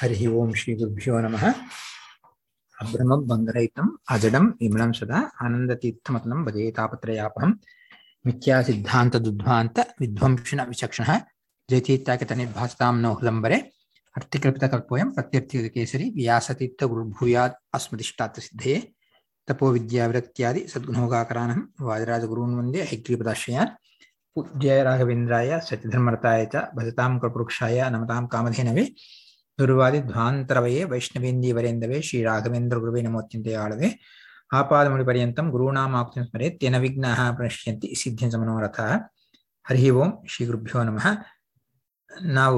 हरिः ओं श्रीगुरुभ्यो नमः अभ्रमं बन्धरहितम् अजडं विमलं सदा आनन्दतीर्थमतनं भजे तापत्रयापहं मिथ्यासिद्धान्तदुद्ध्वान्त विध्वंसिन विचक्षणः जयतीर्थाकतनिर्भासतां नो हृदम्बरे अर्थिकल्पितकल्पोऽयं प्रत्यर्थिकेसरी व्यासतीर्थगुरुर्भूयात् अस्मदिष्टार्थसिद्धये तपोविद्याविरक्त्यादि सद्गुणोगाकरानं वाजराजगुरून् वन्दे हैग्रीपदाश्रयान् पूज्य राघवेन्द्राय सत्यधर्मरताय च भजतां कल्पवृक्षाय नमतां कामधेनवे ದುರ್ವಾದಿಧ್ವಾಂತರವಯೇ ವೈಷ್ಣವೇಂದೀವರೇಂದವೇ ಶ್ರೀ ರಾಘವೇಂದ್ರ ಗುರುವೇ ನಮೋತ್ಯಂತೆಯಾಳವೆ ಆಪಾದಮುಡಿಪರ್ಯಂತಂ ಗುರುಣಾಮಾಕ್ತಿಂ ಸ್ಮರೇತ್ ತೇನ ವಿಘ್ನಾಃ ಪ್ರಣಶ್ಯಂತಿ ಸಿದ್ಧಿಂ ಸಮನೋರಥಃ ಹರಿ ಓಂ ಶ್ರೀ ಗುರುಭ್ಯೋ ನಮಃ ನಾವು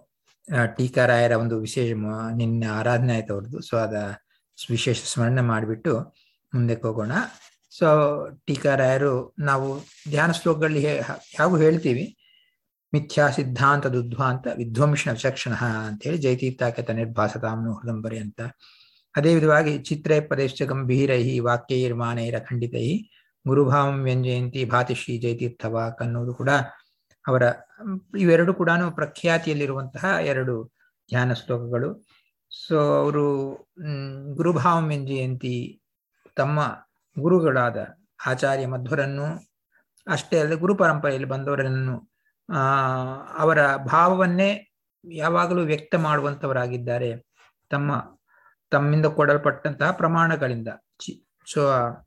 ಟೀಕಾರಾಯರ ಒಂದು ವಿಶೇಷ ನಿನ್ನೆ ಆರಾಧನೆ ಆಯ್ತು ಅವ್ರದ್ದು ಸೊ ಅದ ವಿಶೇಷ ಸ್ಮರಣೆ ಮಾಡಿಬಿಟ್ಟು ಮುಂದಕ್ಕೆ ಹೋಗೋಣ ಸೊ ಟೀಕಾರಾಯರು ನಾವು ಧ್ಯಾನ ಶ್ಲೋಕಗಳಲ್ಲಿ ಯಾವ ಹೇಳ್ತೀವಿ ಮಿಥ್ಯಾ ಸಿದ್ಧಾಂತ ದುಧ್ವಾಂತ ವಿಧ್ವಂಸನ ವಿಚಕ್ಷಣ ಅಂತೇಳಿ ಜೈತೀರ್ಥಾಕತ ನಿರ್ಭಾಸತಾಮ್ನು ಹೃದಂಬರಿ ಅಂತ ಅದೇ ವಿಧವಾಗಿ ಚಿತ್ರೈ ಪದೇಶ ಗಂಭೀರೈ ವಾಕ್ಯೈರ್ಮಾನೈರ ಖಂಡಿತೈ ಗುರುಭಾವಂ ವ್ಯಂಜಯಂತಿ ಭಾತಿಶ್ರೀ ಜೈತೀರ್ಥ ವಾಕ್ ಅನ್ನೋದು ಕೂಡ ಅವರ ಇವೆರಡು ಕೂಡ ಪ್ರಖ್ಯಾತಿಯಲ್ಲಿರುವಂತಹ ಎರಡು ಧ್ಯಾನ ಶ್ಲೋಕಗಳು ಸೊ ಅವರು ಗುರುಭಾವಂ ವ್ಯಂಜಯಂತಿ ತಮ್ಮ ಗುರುಗಳಾದ ಆಚಾರ್ಯ ಮಧ್ವರನ್ನು ಅಷ್ಟೇ ಅಲ್ಲದೆ ಗುರು ಪರಂಪರೆಯಲ್ಲಿ ಬಂದವರನ್ನು ಆ ಅವರ ಭಾವವನ್ನೇ ಯಾವಾಗಲೂ ವ್ಯಕ್ತ ಮಾಡುವಂತವರಾಗಿದ್ದಾರೆ ತಮ್ಮ ತಮ್ಮಿಂದ ಕೊಡಲ್ಪಟ್ಟಂತಹ ಪ್ರಮಾಣಗಳಿಂದ ಚಿ ಸೊ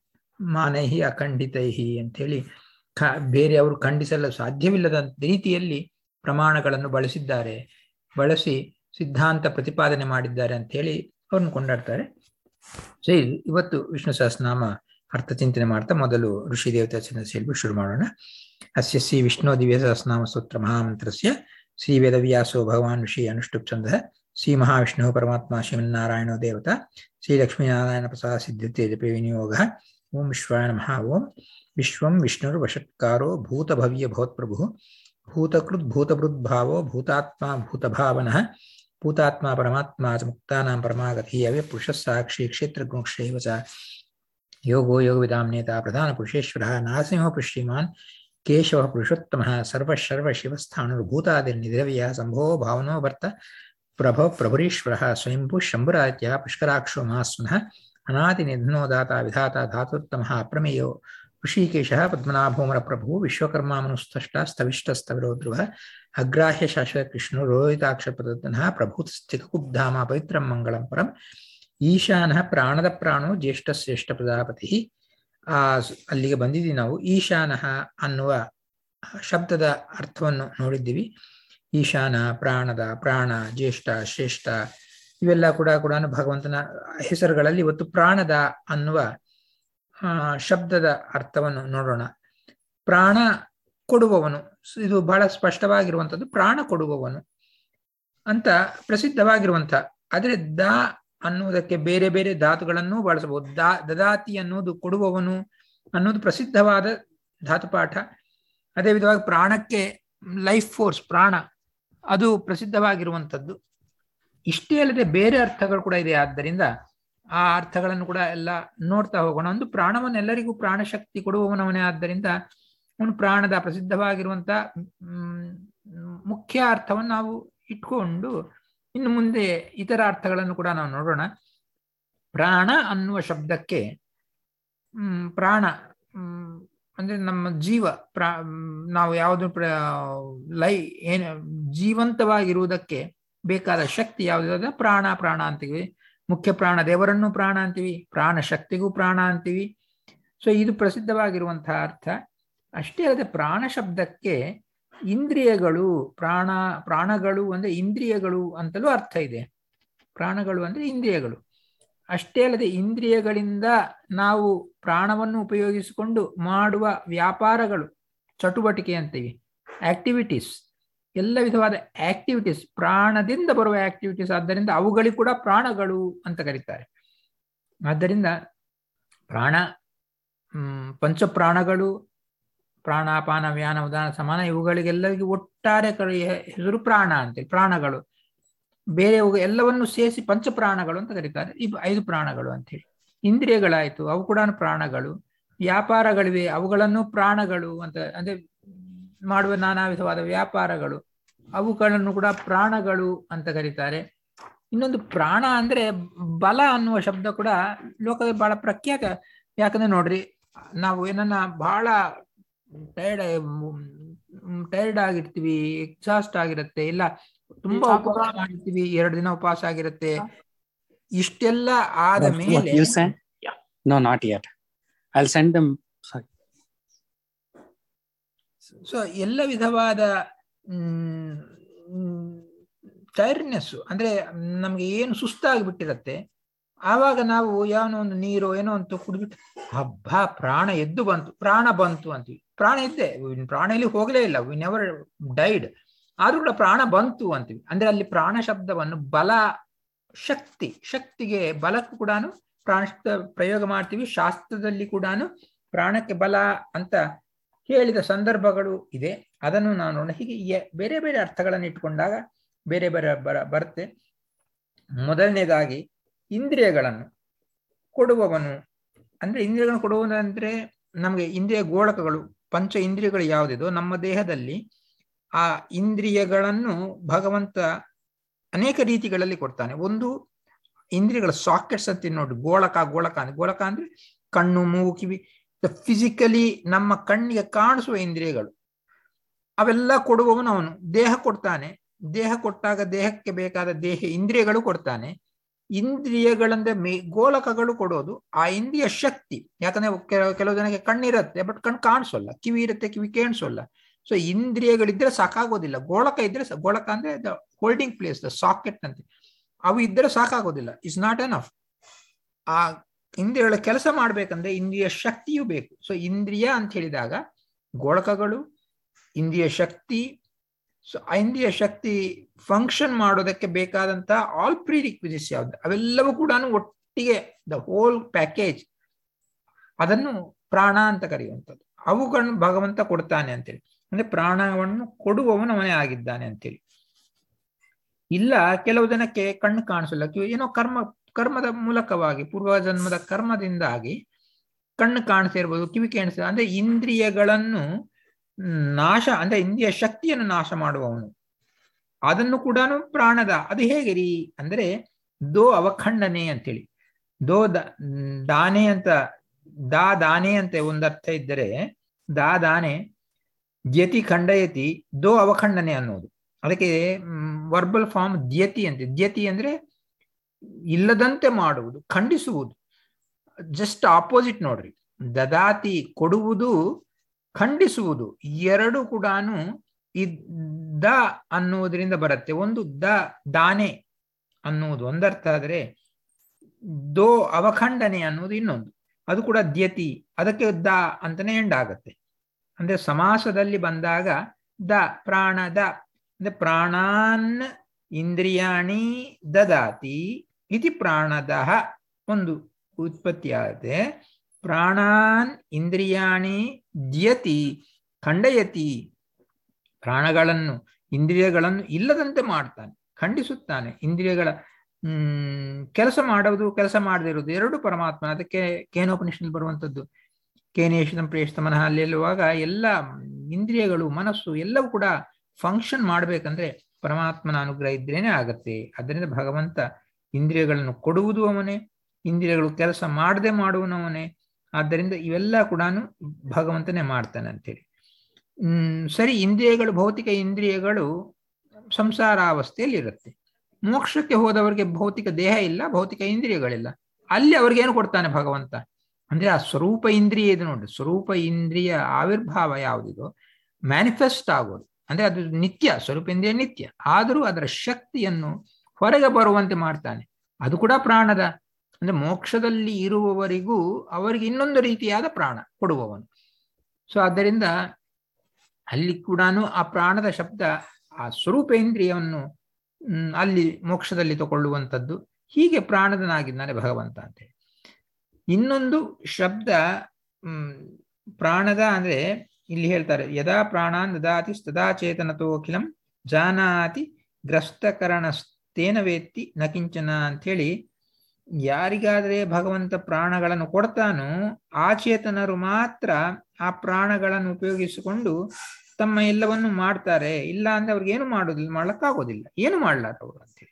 ಮಾನೈಹಿ ಅಖಂಡಿತೈಹಿ ಅಂಥೇಳಿ ಖ ಬೇರೆಯವರು ಖಂಡಿಸಲು ಸಾಧ್ಯವಿಲ್ಲದ ರೀತಿಯಲ್ಲಿ ಪ್ರಮಾಣಗಳನ್ನು ಬಳಸಿದ್ದಾರೆ ಬಳಸಿ ಸಿದ್ಧಾಂತ ಪ್ರತಿಪಾದನೆ ಮಾಡಿದ್ದಾರೆ ಅಂತ ಹೇಳಿ ಅವ್ರನ್ನ ಕೊಂಡಾಡ್ತಾರೆ ಸೊ ಇವತ್ತು ವಿಷ್ಣು ಸಹಸ್ರನಾಮ ಅರ್ಥ ಚಿಂತನೆ ಮಾಡ್ತಾ ಮೊದಲು ಋಷಿ ದೇವತಾ ಹೇಳ್ಬಿಟ್ಟು ಶುರು ಮಾಡೋಣ ಅಸ್ಯ ಶ್ರೀ ವಿಷ್ಣು ದಿವ್ಯ ಸಹಸ್ರನಾಮ ಸ್ತೋತ್ರ ಮಹಾಮಂತ್ರಸ್ಯ ಶ್ರೀ ವೇದವ್ಯಾಸೋ ಭಗವಾನ್ ಋಷಿ ಅನುಷ್ಠುಪ್ ಛಂದಃ ಶ್ರೀ ಮಹಾವಿಷ್ಣು ಪರಮಾತ್ಮ ಶ್ರೀಮನ್ನಾರಾಯಣೋ ದೇವತಾ ಶ್ರೀ ಲಕ್ಷ್ಮೀನಾರಾಯಣ ಪ್ರಸಾದ ಸಿದ್ಧತೆ ಜಪೆ ವಿನಿಯೋಗ ಓಂ ವಿಶ್ವಾಯ ನಮಃ ಓಂ ವಿಶ್ವಂ ವಿಷ್ಣುರ್ ವಷಟ್ಕಾರೋ ಭೂತಭವ್ಯ ಭವತ್ಪ್ರಭು ಭೂತಕೃತ್ ಭೂತಭೃದ್ಭಾವೋ ಭೂತಾತ್ಮ ಭೂತಭಾವನಃ ಭೂತಾತ್ಮ ಪರಮಾತ್ಮ ಚ ಮುಕ್ತಾನಾಂ ಪರಮಾಗತಿ ಅವೇ ಪುರುಷ ಸಾಕ್ಷಿ ಕ್ಷೇತ್ರಗುಣಕ್ಷೇವ ಚ ಯೋಗೋ ಯೋಗವಿದಾಂ ಪ್ರಧಾನ ಪುರುಷೇಶ್ವರ ನಾರಸಿಂಹ ಪುಷ್ಟಿಮಾನ್ ಕೇಶವ ಪುರುಷೋತ್ತಮ ಸರ್ವ ಶರ್ವ ಶಿವಸ್ಥಾಣುರ್ಭೂತಾದಿರ್ನಿದ್ರವ್ಯ ಸಂಭೋ ಭಾವನೋ ಭರ್ತ ಪ್ರಭೋ ಪ್ರಭುರೀಶ್ವರ ಸ್ವಯಂಭೂ ಶಂಭುರಾಜ್ಯ ಪುಷ್ಕರಾಕ್ಷೋ ಮಾಸ್ಮನಃ ಅನಾದಿ ನಿಧನೋ ದಾತ ವಿಧಾತ ಧಾತುತ್ತಮ ಅಪ್ರಮೇಯೋ ಋಷಿಕೇಶ ಪದ್ಮನಾಭೋಮರ ಪ್ರಭು ವಿಶ್ವಕರ್ಮ ಮನುಸ್ತಷ್ಟ ಸ್ಥವಿಷ್ಟ ಸ್ಥವಿರೋ ಧ್ರುವ ಅಗ್ರಾಹ್ಯ ಶಾಶ್ವತ ಕೃಷ್ಣ ರೋಹಿತಾಕ್ಷ ಪ್ರದತ್ತನಃ ಪ್ರಭೂತಸ್ಥಿಕುಬ್ಧಾಮ ಪವಿತ್ರಂ ಮಂಗಳಂ ಪರಂ ಈಶಾನಃ ಪ್ರಾಣದ ಪ್ರಾಣೋ ಜ್ಯೇಷ್ಠ ಶ್ರೇಷ್ಠ ಪ್ರಜಾಪತಿ ಆ ಅಲ್ಲಿಗೆ ಬಂದಿದ್ದೀವಿ ನಾವು ಈಶಾನಃ ಅನ್ನುವ ಶಬ್ದದ ಅರ್ಥವನ್ನು ನೋಡಿದ್ದೀವಿ ಈಶಾನ ಪ್ರಾಣದ ಪ್ರಾಣ ಜ್ಯೇಷ್ಠ ಶ್ರೇಷ್ಠ ಇವೆಲ್ಲ ಕೂಡ ಕೂಡ ಭಗವಂತನ ಹೆಸರುಗಳಲ್ಲಿ ಇವತ್ತು ಪ್ರಾಣದ ಅನ್ನುವ ಶಬ್ದದ ಅರ್ಥವನ್ನು ನೋಡೋಣ ಪ್ರಾಣ ಕೊಡುವವನು ಇದು ಬಹಳ ಸ್ಪಷ್ಟವಾಗಿರುವಂಥದ್ದು ಪ್ರಾಣ ಕೊಡುವವನು ಅಂತ ಪ್ರಸಿದ್ಧವಾಗಿರುವಂಥ ಆದರೆ ದ ಅನ್ನುವುದಕ್ಕೆ ಬೇರೆ ಬೇರೆ ಧಾತುಗಳನ್ನು ಬಳಸಬಹುದು ದಾ ದದಾತಿ ಅನ್ನೋದು ಕೊಡುವವನು ಅನ್ನೋದು ಪ್ರಸಿದ್ಧವಾದ ಧಾತುಪಾಠ ಅದೇ ವಿಧವಾಗಿ ಪ್ರಾಣಕ್ಕೆ ಲೈಫ್ ಫೋರ್ಸ್ ಪ್ರಾಣ ಅದು ಪ್ರಸಿದ್ಧವಾಗಿರುವಂಥದ್ದು ಇಷ್ಟೇ ಅಲ್ಲದೆ ಬೇರೆ ಅರ್ಥಗಳು ಕೂಡ ಇದೆ ಆದ್ದರಿಂದ ಆ ಅರ್ಥಗಳನ್ನು ಕೂಡ ಎಲ್ಲ ನೋಡ್ತಾ ಹೋಗೋಣ ಒಂದು ಪ್ರಾಣವನ್ನೆಲ್ಲರಿಗೂ ಪ್ರಾಣಶಕ್ತಿ ಕೊಡುವವನವನೇ ಆದ್ದರಿಂದ ಅವನು ಪ್ರಾಣದ ಪ್ರಸಿದ್ಧವಾಗಿರುವಂತ ಮುಖ್ಯ ಅರ್ಥವನ್ನು ನಾವು ಇಟ್ಕೊಂಡು ಇನ್ನು ಮುಂದೆ ಇತರ ಅರ್ಥಗಳನ್ನು ಕೂಡ ನಾವು ನೋಡೋಣ ಪ್ರಾಣ ಅನ್ನುವ ಶಬ್ದಕ್ಕೆ ಪ್ರಾಣ ಅಂದ್ರೆ ನಮ್ಮ ಜೀವ ಪ್ರಾ ನಾವು ಯಾವುದು ಲೈ ಏನ ಜೀವಂತವಾಗಿರುವುದಕ್ಕೆ ಬೇಕಾದ ಶಕ್ತಿ ಯಾವುದಾದ ಪ್ರಾಣ ಪ್ರಾಣ ಅಂತೀವಿ ಮುಖ್ಯ ಪ್ರಾಣ ದೇವರನ್ನು ಪ್ರಾಣ ಅಂತೀವಿ ಪ್ರಾಣ ಶಕ್ತಿಗೂ ಪ್ರಾಣ ಅಂತೀವಿ ಸೊ ಇದು ಪ್ರಸಿದ್ಧವಾಗಿರುವಂತಹ ಅರ್ಥ ಅಷ್ಟೇ ಅಲ್ಲದೆ ಪ್ರಾಣ ಶಬ್ದಕ್ಕೆ ಇಂದ್ರಿಯಗಳು ಪ್ರಾಣ ಪ್ರಾಣಗಳು ಅಂದ್ರೆ ಇಂದ್ರಿಯಗಳು ಅಂತಲೂ ಅರ್ಥ ಇದೆ ಪ್ರಾಣಗಳು ಅಂದ್ರೆ ಇಂದ್ರಿಯಗಳು ಅಷ್ಟೇ ಅಲ್ಲದೆ ಇಂದ್ರಿಯಗಳಿಂದ ನಾವು ಪ್ರಾಣವನ್ನು ಉಪಯೋಗಿಸಿಕೊಂಡು ಮಾಡುವ ವ್ಯಾಪಾರಗಳು ಚಟುವಟಿಕೆ ಅಂತೀವಿ ಆಕ್ಟಿವಿಟೀಸ್ ಎಲ್ಲ ವಿಧವಾದ ಆಕ್ಟಿವಿಟೀಸ್ ಪ್ರಾಣದಿಂದ ಬರುವ ಆಕ್ಟಿವಿಟೀಸ್ ಆದ್ದರಿಂದ ಅವುಗಳಿಗೆ ಕೂಡ ಪ್ರಾಣಗಳು ಅಂತ ಕರೀತಾರೆ ಆದ್ದರಿಂದ ಪ್ರಾಣ ಪಂಚಪ್ರಾಣಗಳು ಪ್ರಾಣಾಪಾನ ವ್ಯಾನ ಉದಾನ ಸಮಾನ ಇವುಗಳಿಗೆಲ್ಲರಿಗೂ ಒಟ್ಟಾರೆ ಹೆಸರು ಪ್ರಾಣ ಅಂತೇಳಿ ಪ್ರಾಣಗಳು ಬೇರೆ ಎಲ್ಲವನ್ನು ಸೇರಿಸಿ ಪಂಚಪ್ರಾಣಗಳು ಅಂತ ಕರೀತಾರೆ ಈ ಐದು ಪ್ರಾಣಗಳು ಅಂತೇಳಿ ಇಂದ್ರಿಯಗಳಾಯ್ತು ಅವು ಕೂಡ ಪ್ರಾಣಗಳು ವ್ಯಾಪಾರಗಳಿವೆ ಅವುಗಳನ್ನು ಪ್ರಾಣಗಳು ಅಂತ ಅಂದ್ರೆ ಮಾಡುವ ನಾನಾ ವಿಧವಾದ ವ್ಯಾಪಾರಗಳು ಅವುಗಳನ್ನು ಕೂಡ ಪ್ರಾಣಗಳು ಅಂತ ಕರೀತಾರೆ ಇನ್ನೊಂದು ಪ್ರಾಣ ಅಂದ್ರೆ ಬಲ ಅನ್ನುವ ಶಬ್ದ ಕೂಡ ಲೋಕದ ಬಹಳ ಪ್ರಖ್ಯಾತ ಯಾಕಂದ್ರೆ ನೋಡ್ರಿ ನಾವು ಏನನ್ನ ಬಹಳ ಟೈರ್ಡ್ ಟೈರ್ಡ್ ಆಗಿರ್ತೀವಿ ಎಕ್ಸಾಸ್ಟ್ ಆಗಿರುತ್ತೆ ಇಲ್ಲ ತುಂಬಾ ಉಪವಾಸ ಮಾಡಿರ್ತೀವಿ ಎರಡು ದಿನ ಉಪವಾಸ ಆಗಿರುತ್ತೆ ಇಷ್ಟೆಲ್ಲ ಆದ What ಮೇಲೆ you send? Yeah. No, not yet. I'll send them. Sorry. So ಎಲ್ಲ ವಿಧವಾದ ಟೈರ್ಡ್ನೆಸ್ ಅಂದ್ರೆ ನಮ್ಗೆ ಏನು ಸುಸ್ತಾಗ್ಬಿಟ್ಟಿರತ್ತೆ ಆವಾಗ ನಾವು ಯಾವನೋ ಒಂದು ನೀರು ಏನೋ ಅಂತ ಕುಡಿದ್ಬಿಟ್ಟು ಹಬ್ಬ ಪ್ರಾಣ ಎದ್ದು ಬಂತು ಪ್ರಾಣ ಬಂತು ಅಂತೀವಿ ಪ್ರಾಣ ಇದ್ದೆ ಪ್ರಾಣ ಇಲ್ಲಿ ಹೋಗಲೇ ಇಲ್ಲ ವಿ ನೆವರ್ ಡೈಡ್ ಆದ್ರೂ ಕೂಡ ಪ್ರಾಣ ಬಂತು ಅಂತೀವಿ ಅಂದ್ರೆ ಅಲ್ಲಿ ಪ್ರಾಣ ಶಬ್ದವನ್ನು ಬಲ ಶಕ್ತಿ ಶಕ್ತಿಗೆ ಬಲಕ್ಕೂ ಕೂಡ ಪ್ರಾಣ ಶಬ್ದ ಪ್ರಯೋಗ ಮಾಡ್ತೀವಿ ಶಾಸ್ತ್ರದಲ್ಲಿ ಕೂಡ ಪ್ರಾಣಕ್ಕೆ ಬಲ ಅಂತ ಹೇಳಿದ ಸಂದರ್ಭಗಳು ಇದೆ ಅದನ್ನು ನಾವು ನೋಡೋಣ ಹೀಗೆ ಎ- ಬೇರೆ ಬೇರೆ ಅರ್ಥಗಳನ್ನು ಇಟ್ಕೊಂಡಾಗ ಬೇರೆ ಬೇರೆ ಬರ ಬರುತ್ತೆ ಮೊದಲನೇದಾಗಿ ಇಂದ್ರಿಯಗಳನ್ನು ಕೊಡುವವನು ಅಂದ್ರೆ ಇಂದ್ರಿಯಗಳನ್ನು ಕೊಡುವುದಂದ್ರೆ ನಮಗೆ ಇಂದ್ರಿಯ ಗೋಳಕಗಳು ಪಂಚ ಇಂದ್ರಿಯಗಳು ಯಾವುದಿದೋ ನಮ್ಮ ದೇಹದಲ್ಲಿ ಆ ಇಂದ್ರಿಯಗಳನ್ನು ಭಗವಂತ ಅನೇಕ ರೀತಿಗಳಲ್ಲಿ ಕೊಡ್ತಾನೆ ಒಂದು ಇಂದ್ರಿಯಗಳ ಸಾಕೆಟ್ಸ್ ಅಂತ ನೋಡಿ ಗೋಳಕ ಗೋಳಕ ಅಂದ್ರೆ ಗೋಳಕ ಅಂದ್ರೆ ಕಣ್ಣು ಮೂಗು ಕಿವಿ ಫಿಸಿಕಲಿ ನಮ್ಮ ಕಣ್ಣಿಗೆ ಕಾಣಿಸುವ ಇಂದ್ರಿಯಗಳು ಅವೆಲ್ಲ ಕೊಡುವವನು ಅವನು ದೇಹ ಕೊಡ್ತಾನೆ ದೇಹ ಕೊಟ್ಟಾಗ ದೇಹಕ್ಕೆ ಬೇಕಾದ ದೇಹ ಇಂದ್ರಿಯಗಳು ಕೊಡ್ತಾನೆ ಇಂದ್ರಿಯಗಳಂದ್ರೆ ಮೇ ಗೋಲಕಗಳು ಕೊಡೋದು ಆ ಇಂದ್ರಿಯ ಶಕ್ತಿ ಯಾಕಂದ್ರೆ ಕೆಲ- ಕೆಲವು ಜನಕ್ಕೆ ಕಣ್ಣಿರುತ್ತೆ ಬಟ್ ಕಣ್ಣು ಕಾಣಿಸೋಲ್ಲ ಕಿವಿ ಇರುತ್ತೆ ಕಿವಿ ಕೇಳಿಸೋಲ್ಲ ಸೊ ಇಂದ್ರಿಯಗಳಿದ್ರೆ ಸಾಕಾಗೋದಿಲ್ಲ ಗೋಳಕ ಇದ್ರೆ ಸ- ಗೋಳಕ ಅಂದ್ರೆ the holding place the socket ಅಂತ ಅವು ಇದ್ರೆ ಸಾಕಾಗೋದಿಲ್ಲ ಇಸ್ ನಾಟ್ ಎನಫ್ ಆ ಇಂದ್ರಿಯಗಳ ಕೆಲಸ ಮಾಡ್ಬೇಕಂದ್ರೆ ಇಂದ್ರಿಯ ಶಕ್ತಿಯೂ ಬೇಕು ಸೊ ಇಂದ್ರಿಯ ಅಂತ ಹೇಳಿದಾಗ ಗೋಳಕಗಳು ಇಂದ್ರಿಯ ಶಕ್ತಿ ಸೊ ಆ ಇಂದ್ರಿಯ ಶಕ್ತಿ ಫಂಕ್ಷನ್ ಮಾಡೋದಕ್ಕೆ ಬೇಕಾದಂತ ಆಲ್ ಪ್ರೀ ರಿಕ್ವಿಸಿಟ್ಸ್ ಯಾವ್ದು ಅವೆಲ್ಲವೂ ಕೂಡ ಒಟ್ಟಿಗೆ ದ ಹೋಲ್ ಪ್ಯಾಕೇಜ್ ಅದನ್ನು ಪ್ರಾಣ ಅಂತ ಕರೆಯುವಂಥದ್ದು ಅವುಗಳನ್ನು ಭಗವಂತ ಕೊಡ್ತಾನೆ ಅಂತೇಳಿ ಅಂದ್ರೆ ಪ್ರಾಣವನ್ನು ಕೊಡುವವನು ಅವನೇ ಆಗಿದ್ದಾನೆ ಅಂತೇಳಿ ಇಲ್ಲ ಕೆಲವು ಜನಕ್ಕೆ ಕಣ್ಣು ಕಾಣಿಸಲ್ಲ ಕಿವಿ- ಏನೋ ಕರ್ಮ ಕರ್ಮದ ಮೂಲಕವಾಗಿ ಪೂರ್ವ ಜನ್ಮದ ಕರ್ಮದಿಂದಾಗಿ ಕಣ್ಣು ಕಾಣಿಸ್ತಾ ಇರ್ಬೋದು ಕಿವಿ ಕೇಳಿಸ್ತಾ ಅಂದ್ರೆ ಇಂದ್ರಿಯಗಳನ್ನು ನಾಶ ಅಂದ್ರೆ ಇಂದ್ರಿಯ ಶಕ್ತಿಯನ್ನು ನಾಶ ಮಾಡುವವನು ಅದನ್ನು ಕೂಡ ಪ್ರಾಣದ ಅದು ಹೇಗೆ ರೀ ಅಂದ್ರೆ ದೋ ಅವಖಂಡನೆ ಅಂತೇಳಿ ದೋ ದ- ದಾನೆ ಅಂತ ದಾ ದಾನೆ ಅಂತ ಒಂದು ಅರ್ಥ ಇದ್ದರೆ ದಾ ದಾನೆ ದ್ಯತಿ ಖಂಡಯತಿ ದೋ ಅವಖಂಡನೆ ಅನ್ನೋದು ಅದಕ್ಕೆ ವರ್ಬಲ್ ಫಾರ್ಮ್ ದ್ಯತಿ ಅಂತ ದ್ಯತಿ ಅಂದ್ರೆ ಇಲ್ಲದಂತೆ ಮಾಡುವುದು ಖಂಡಿಸುವುದು ಜಸ್ಟ್ ಆಪೋಸಿಟ್ ನೋಡ್ರಿ ದದಾತಿ ಕೊಡುವುದು ಖಂಡಿಸುವುದು ಎರಡು ಕೂಡ ದ ಅನ್ನುವುದರಿಂದ ಬರುತ್ತೆ ಒಂದು ದ ದಾನೆ ಅನ್ನುವುದು ಒಂದರ್ಥ ಆದ್ರೆ ದೋ ಅವಖಂಡನೆ ಅನ್ನೋದು ಇನ್ನೊಂದು ಅದು ಕೂಡ ದ್ಯತಿ ಅದಕ್ಕೆ ದ ಅಂತಾನೆ ಎಂಡ್ ಆಗತ್ತೆ ಅಂದ್ರೆ ಸಮಾಸದಲ್ಲಿ ಬಂದಾಗ ದ ಪ್ರಾಣ ದ ಅಂದ್ರೆ ಪ್ರಾಣಾನ್ ಇಂದ್ರಿಯಾಣಿ ದದಾತಿ ಇತಿ ಪ್ರಾಣದಃ ಒಂದು ಉತ್ಪತ್ತಿ ಆಗುತ್ತೆ ಪ್ರಾಣಾನ್ ಇಂದ್ರಿಯಾಣಿ ದ್ಯತಿ ಖಂಡಯತಿ ಪ್ರಾಣಗಳನ್ನು ಇಂದ್ರಿಯಗಳನ್ನು ಇಲ್ಲದಂತೆ ಮಾಡ್ತಾನೆ ಖಂಡಿಸುತ್ತಾನೆ ಇಂದ್ರಿಯಗಳ ಹ್ಮ್ ಕೆಲಸ ಮಾಡುವುದು ಕೆಲಸ ಮಾಡದಿರುವುದು ಎರಡು ಪರಮಾತ್ಮ ಅದಕ್ಕೆ ಕೇನೋಪನಿಷನಲ್ಲಿ ಬರುವಂಥದ್ದು ಕೇನೇಶಿತಂ ಪ್ರೇಷಿತ ಮನಃ ಅಲ್ಲಿ ಹೇಳುವಾಗ ಎಲ್ಲ ಇಂದ್ರಿಯಗಳು ಮನಸ್ಸು ಎಲ್ಲವೂ ಕೂಡ ಫಂಕ್ಷನ್ ಮಾಡ್ಬೇಕಂದ್ರೆ ಪರಮಾತ್ಮನ ಅನುಗ್ರಹ ಇದ್ರೇನೆ ಆಗತ್ತೆ ಅದರಿಂದ ಭಗವಂತ ಇಂದ್ರಿಯಗಳನ್ನು ಕೊಡುವುದು ಅವನೇ ಇಂದ್ರಿಯಗಳು ಕೆಲಸ ಮಾಡದೆ ಮಾಡುವನವನೇ ಆದ್ದರಿಂದ ಇವೆಲ್ಲ ಕೂಡ ಭಗವಂತನೇ ಮಾಡ್ತಾನೆ ಅಂತೇಳಿ ಹ್ಮ್ ಸರಿ ಇಂದ್ರಿಯಗಳು ಭೌತಿಕ ಇಂದ್ರಿಯಗಳು ಸಂಸಾರಾವಸ್ಥೆಯಲ್ಲಿ ಇರುತ್ತೆ ಮೋಕ್ಷಕ್ಕೆ ಹೋದವರಿಗೆ ಭೌತಿಕ ದೇಹ ಇಲ್ಲ ಭೌತಿಕ ಇಂದ್ರಿಯಗಳಿಲ್ಲ ಅಲ್ಲಿ ಅವ್ರಿಗೇನು ಕೊಡ್ತಾನೆ ಭಗವಂತ ಅಂದ್ರೆ ಆ ಸ್ವರೂಪ ಇಂದ್ರಿಯ ಇದು ನೋಡಿ ಸ್ವರೂಪ ಇಂದ್ರಿಯ ಆವಿರ್ಭಾವ ಯಾವುದಿದೋ ಮ್ಯಾನಿಫೆಸ್ಟ್ ಆಗೋದು ಅಂದ್ರೆ ಅದು ನಿತ್ಯ ಸ್ವರೂಪ ಇಂದ್ರಿಯ ನಿತ್ಯ ಆದರೂ ಅದರ ಶಕ್ತಿಯನ್ನು ಹೊರಗೆ ಬರುವಂತೆ ಮಾಡ್ತಾನೆ ಅದು ಕೂಡ ಪ್ರಾಣದ ಅಂದ್ರೆ ಮೋಕ್ಷದಲ್ಲಿ ಇರುವವರಿಗೂ ಅವರಿಗೆ ಇನ್ನೊಂದು ರೀತಿಯಾದ ಪ್ರಾಣ ಕೊಡುವವನು ಸೊ ಆದ್ದರಿಂದ ಅಲ್ಲಿ ಕೂಡ ಆ ಪ್ರಾಣದ ಶಬ್ದ ಆ ಸ್ವರೂಪ ಇಂದ್ರಿಯವನ್ನು ಹ್ಮ್, ಅಲ್ಲಿ ಮೋಕ್ಷದಲ್ಲಿ ತಗೊಳ್ಳುವಂಥದ್ದು ಹೀಗೆ ಪ್ರಾಣದನಾಗಿದ್ದಾನೆ ಭಗವಂತ ಅಂತ ಹೇಳಿ ಇನ್ನೊಂದು ಶಬ್ದ ಹ್ಮ್ ಪ್ರಾಣದ ಅಂದ್ರೆ ಇಲ್ಲಿ ಹೇಳ್ತಾರೆ ಯದಾ ಪ್ರಾಣಾನ್ ದದಾತಿ ತದಾ ಚೇತನತೋಖಿಲಂ ಜಾನಾತಿ ಗ್ರಸ್ತಕರಣಸ್ತೇನ ವೇತ್ತಿ ನಕಿಂಚನ ಅಂಥೇಳಿ ಯಾರಿಗಾದ್ರೆ ಭಗವಂತ ಪ್ರಾಣಗಳನ್ನು ಕೊಡ್ತಾನೋ ಆ ಚೇತನರು ಮಾತ್ರ ಆ ಪ್ರಾಣಗಳನ್ನು ಉಪಯೋಗಿಸಿಕೊಂಡು ತಮ್ಮ ಎಲ್ಲವನ್ನು ಮಾಡ್ತಾರೆ ಇಲ್ಲ ಅಂದ್ರೆ ಅವ್ರಿಗೆ ಏನು ಮಾಡೋದಿಲ್ಲ ಮಾಡ್ಲಕ್ಕಾಗೋದಿಲ್ಲ ಏನು ಮಾಡ್ಲಾರ ಅವರು ಅಂತೇಳಿ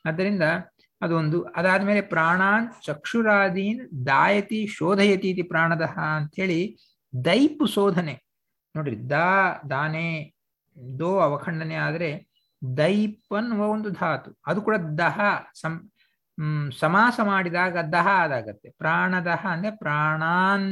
ಆದ್ದರಿಂದ ಅದೊಂದು ಅದಾದ್ಮೇಲೆ ಪ್ರಾಣಾನ್ ಚಕ್ಷುರಾದೀನ್ ದಾಯತಿ ಶೋಧಯತಿ ಇತಿ ಪ್ರಾಣದಹ ಅಂಥೇಳಿ ದೈಪು ಶೋಧನೆ ನೋಡ್ರಿ ದಾ ದಾನೆ ದೋ ಅವಖಂಡನೆ ಆದ್ರೆ ದೈಪ್ ಅನ್ನುವ ಒಂದು ಧಾತು ಅದು ಕೂಡ ದಹ ಸಂ ಹ್ಮ್ ಸಮಾಸ ಮಾಡಿದಾಗ ದಹ ಆದಾಗತ್ತೆ ಪ್ರಾಣದಹ ಅಂದ್ರೆ ಪ್ರಾಣಾನ್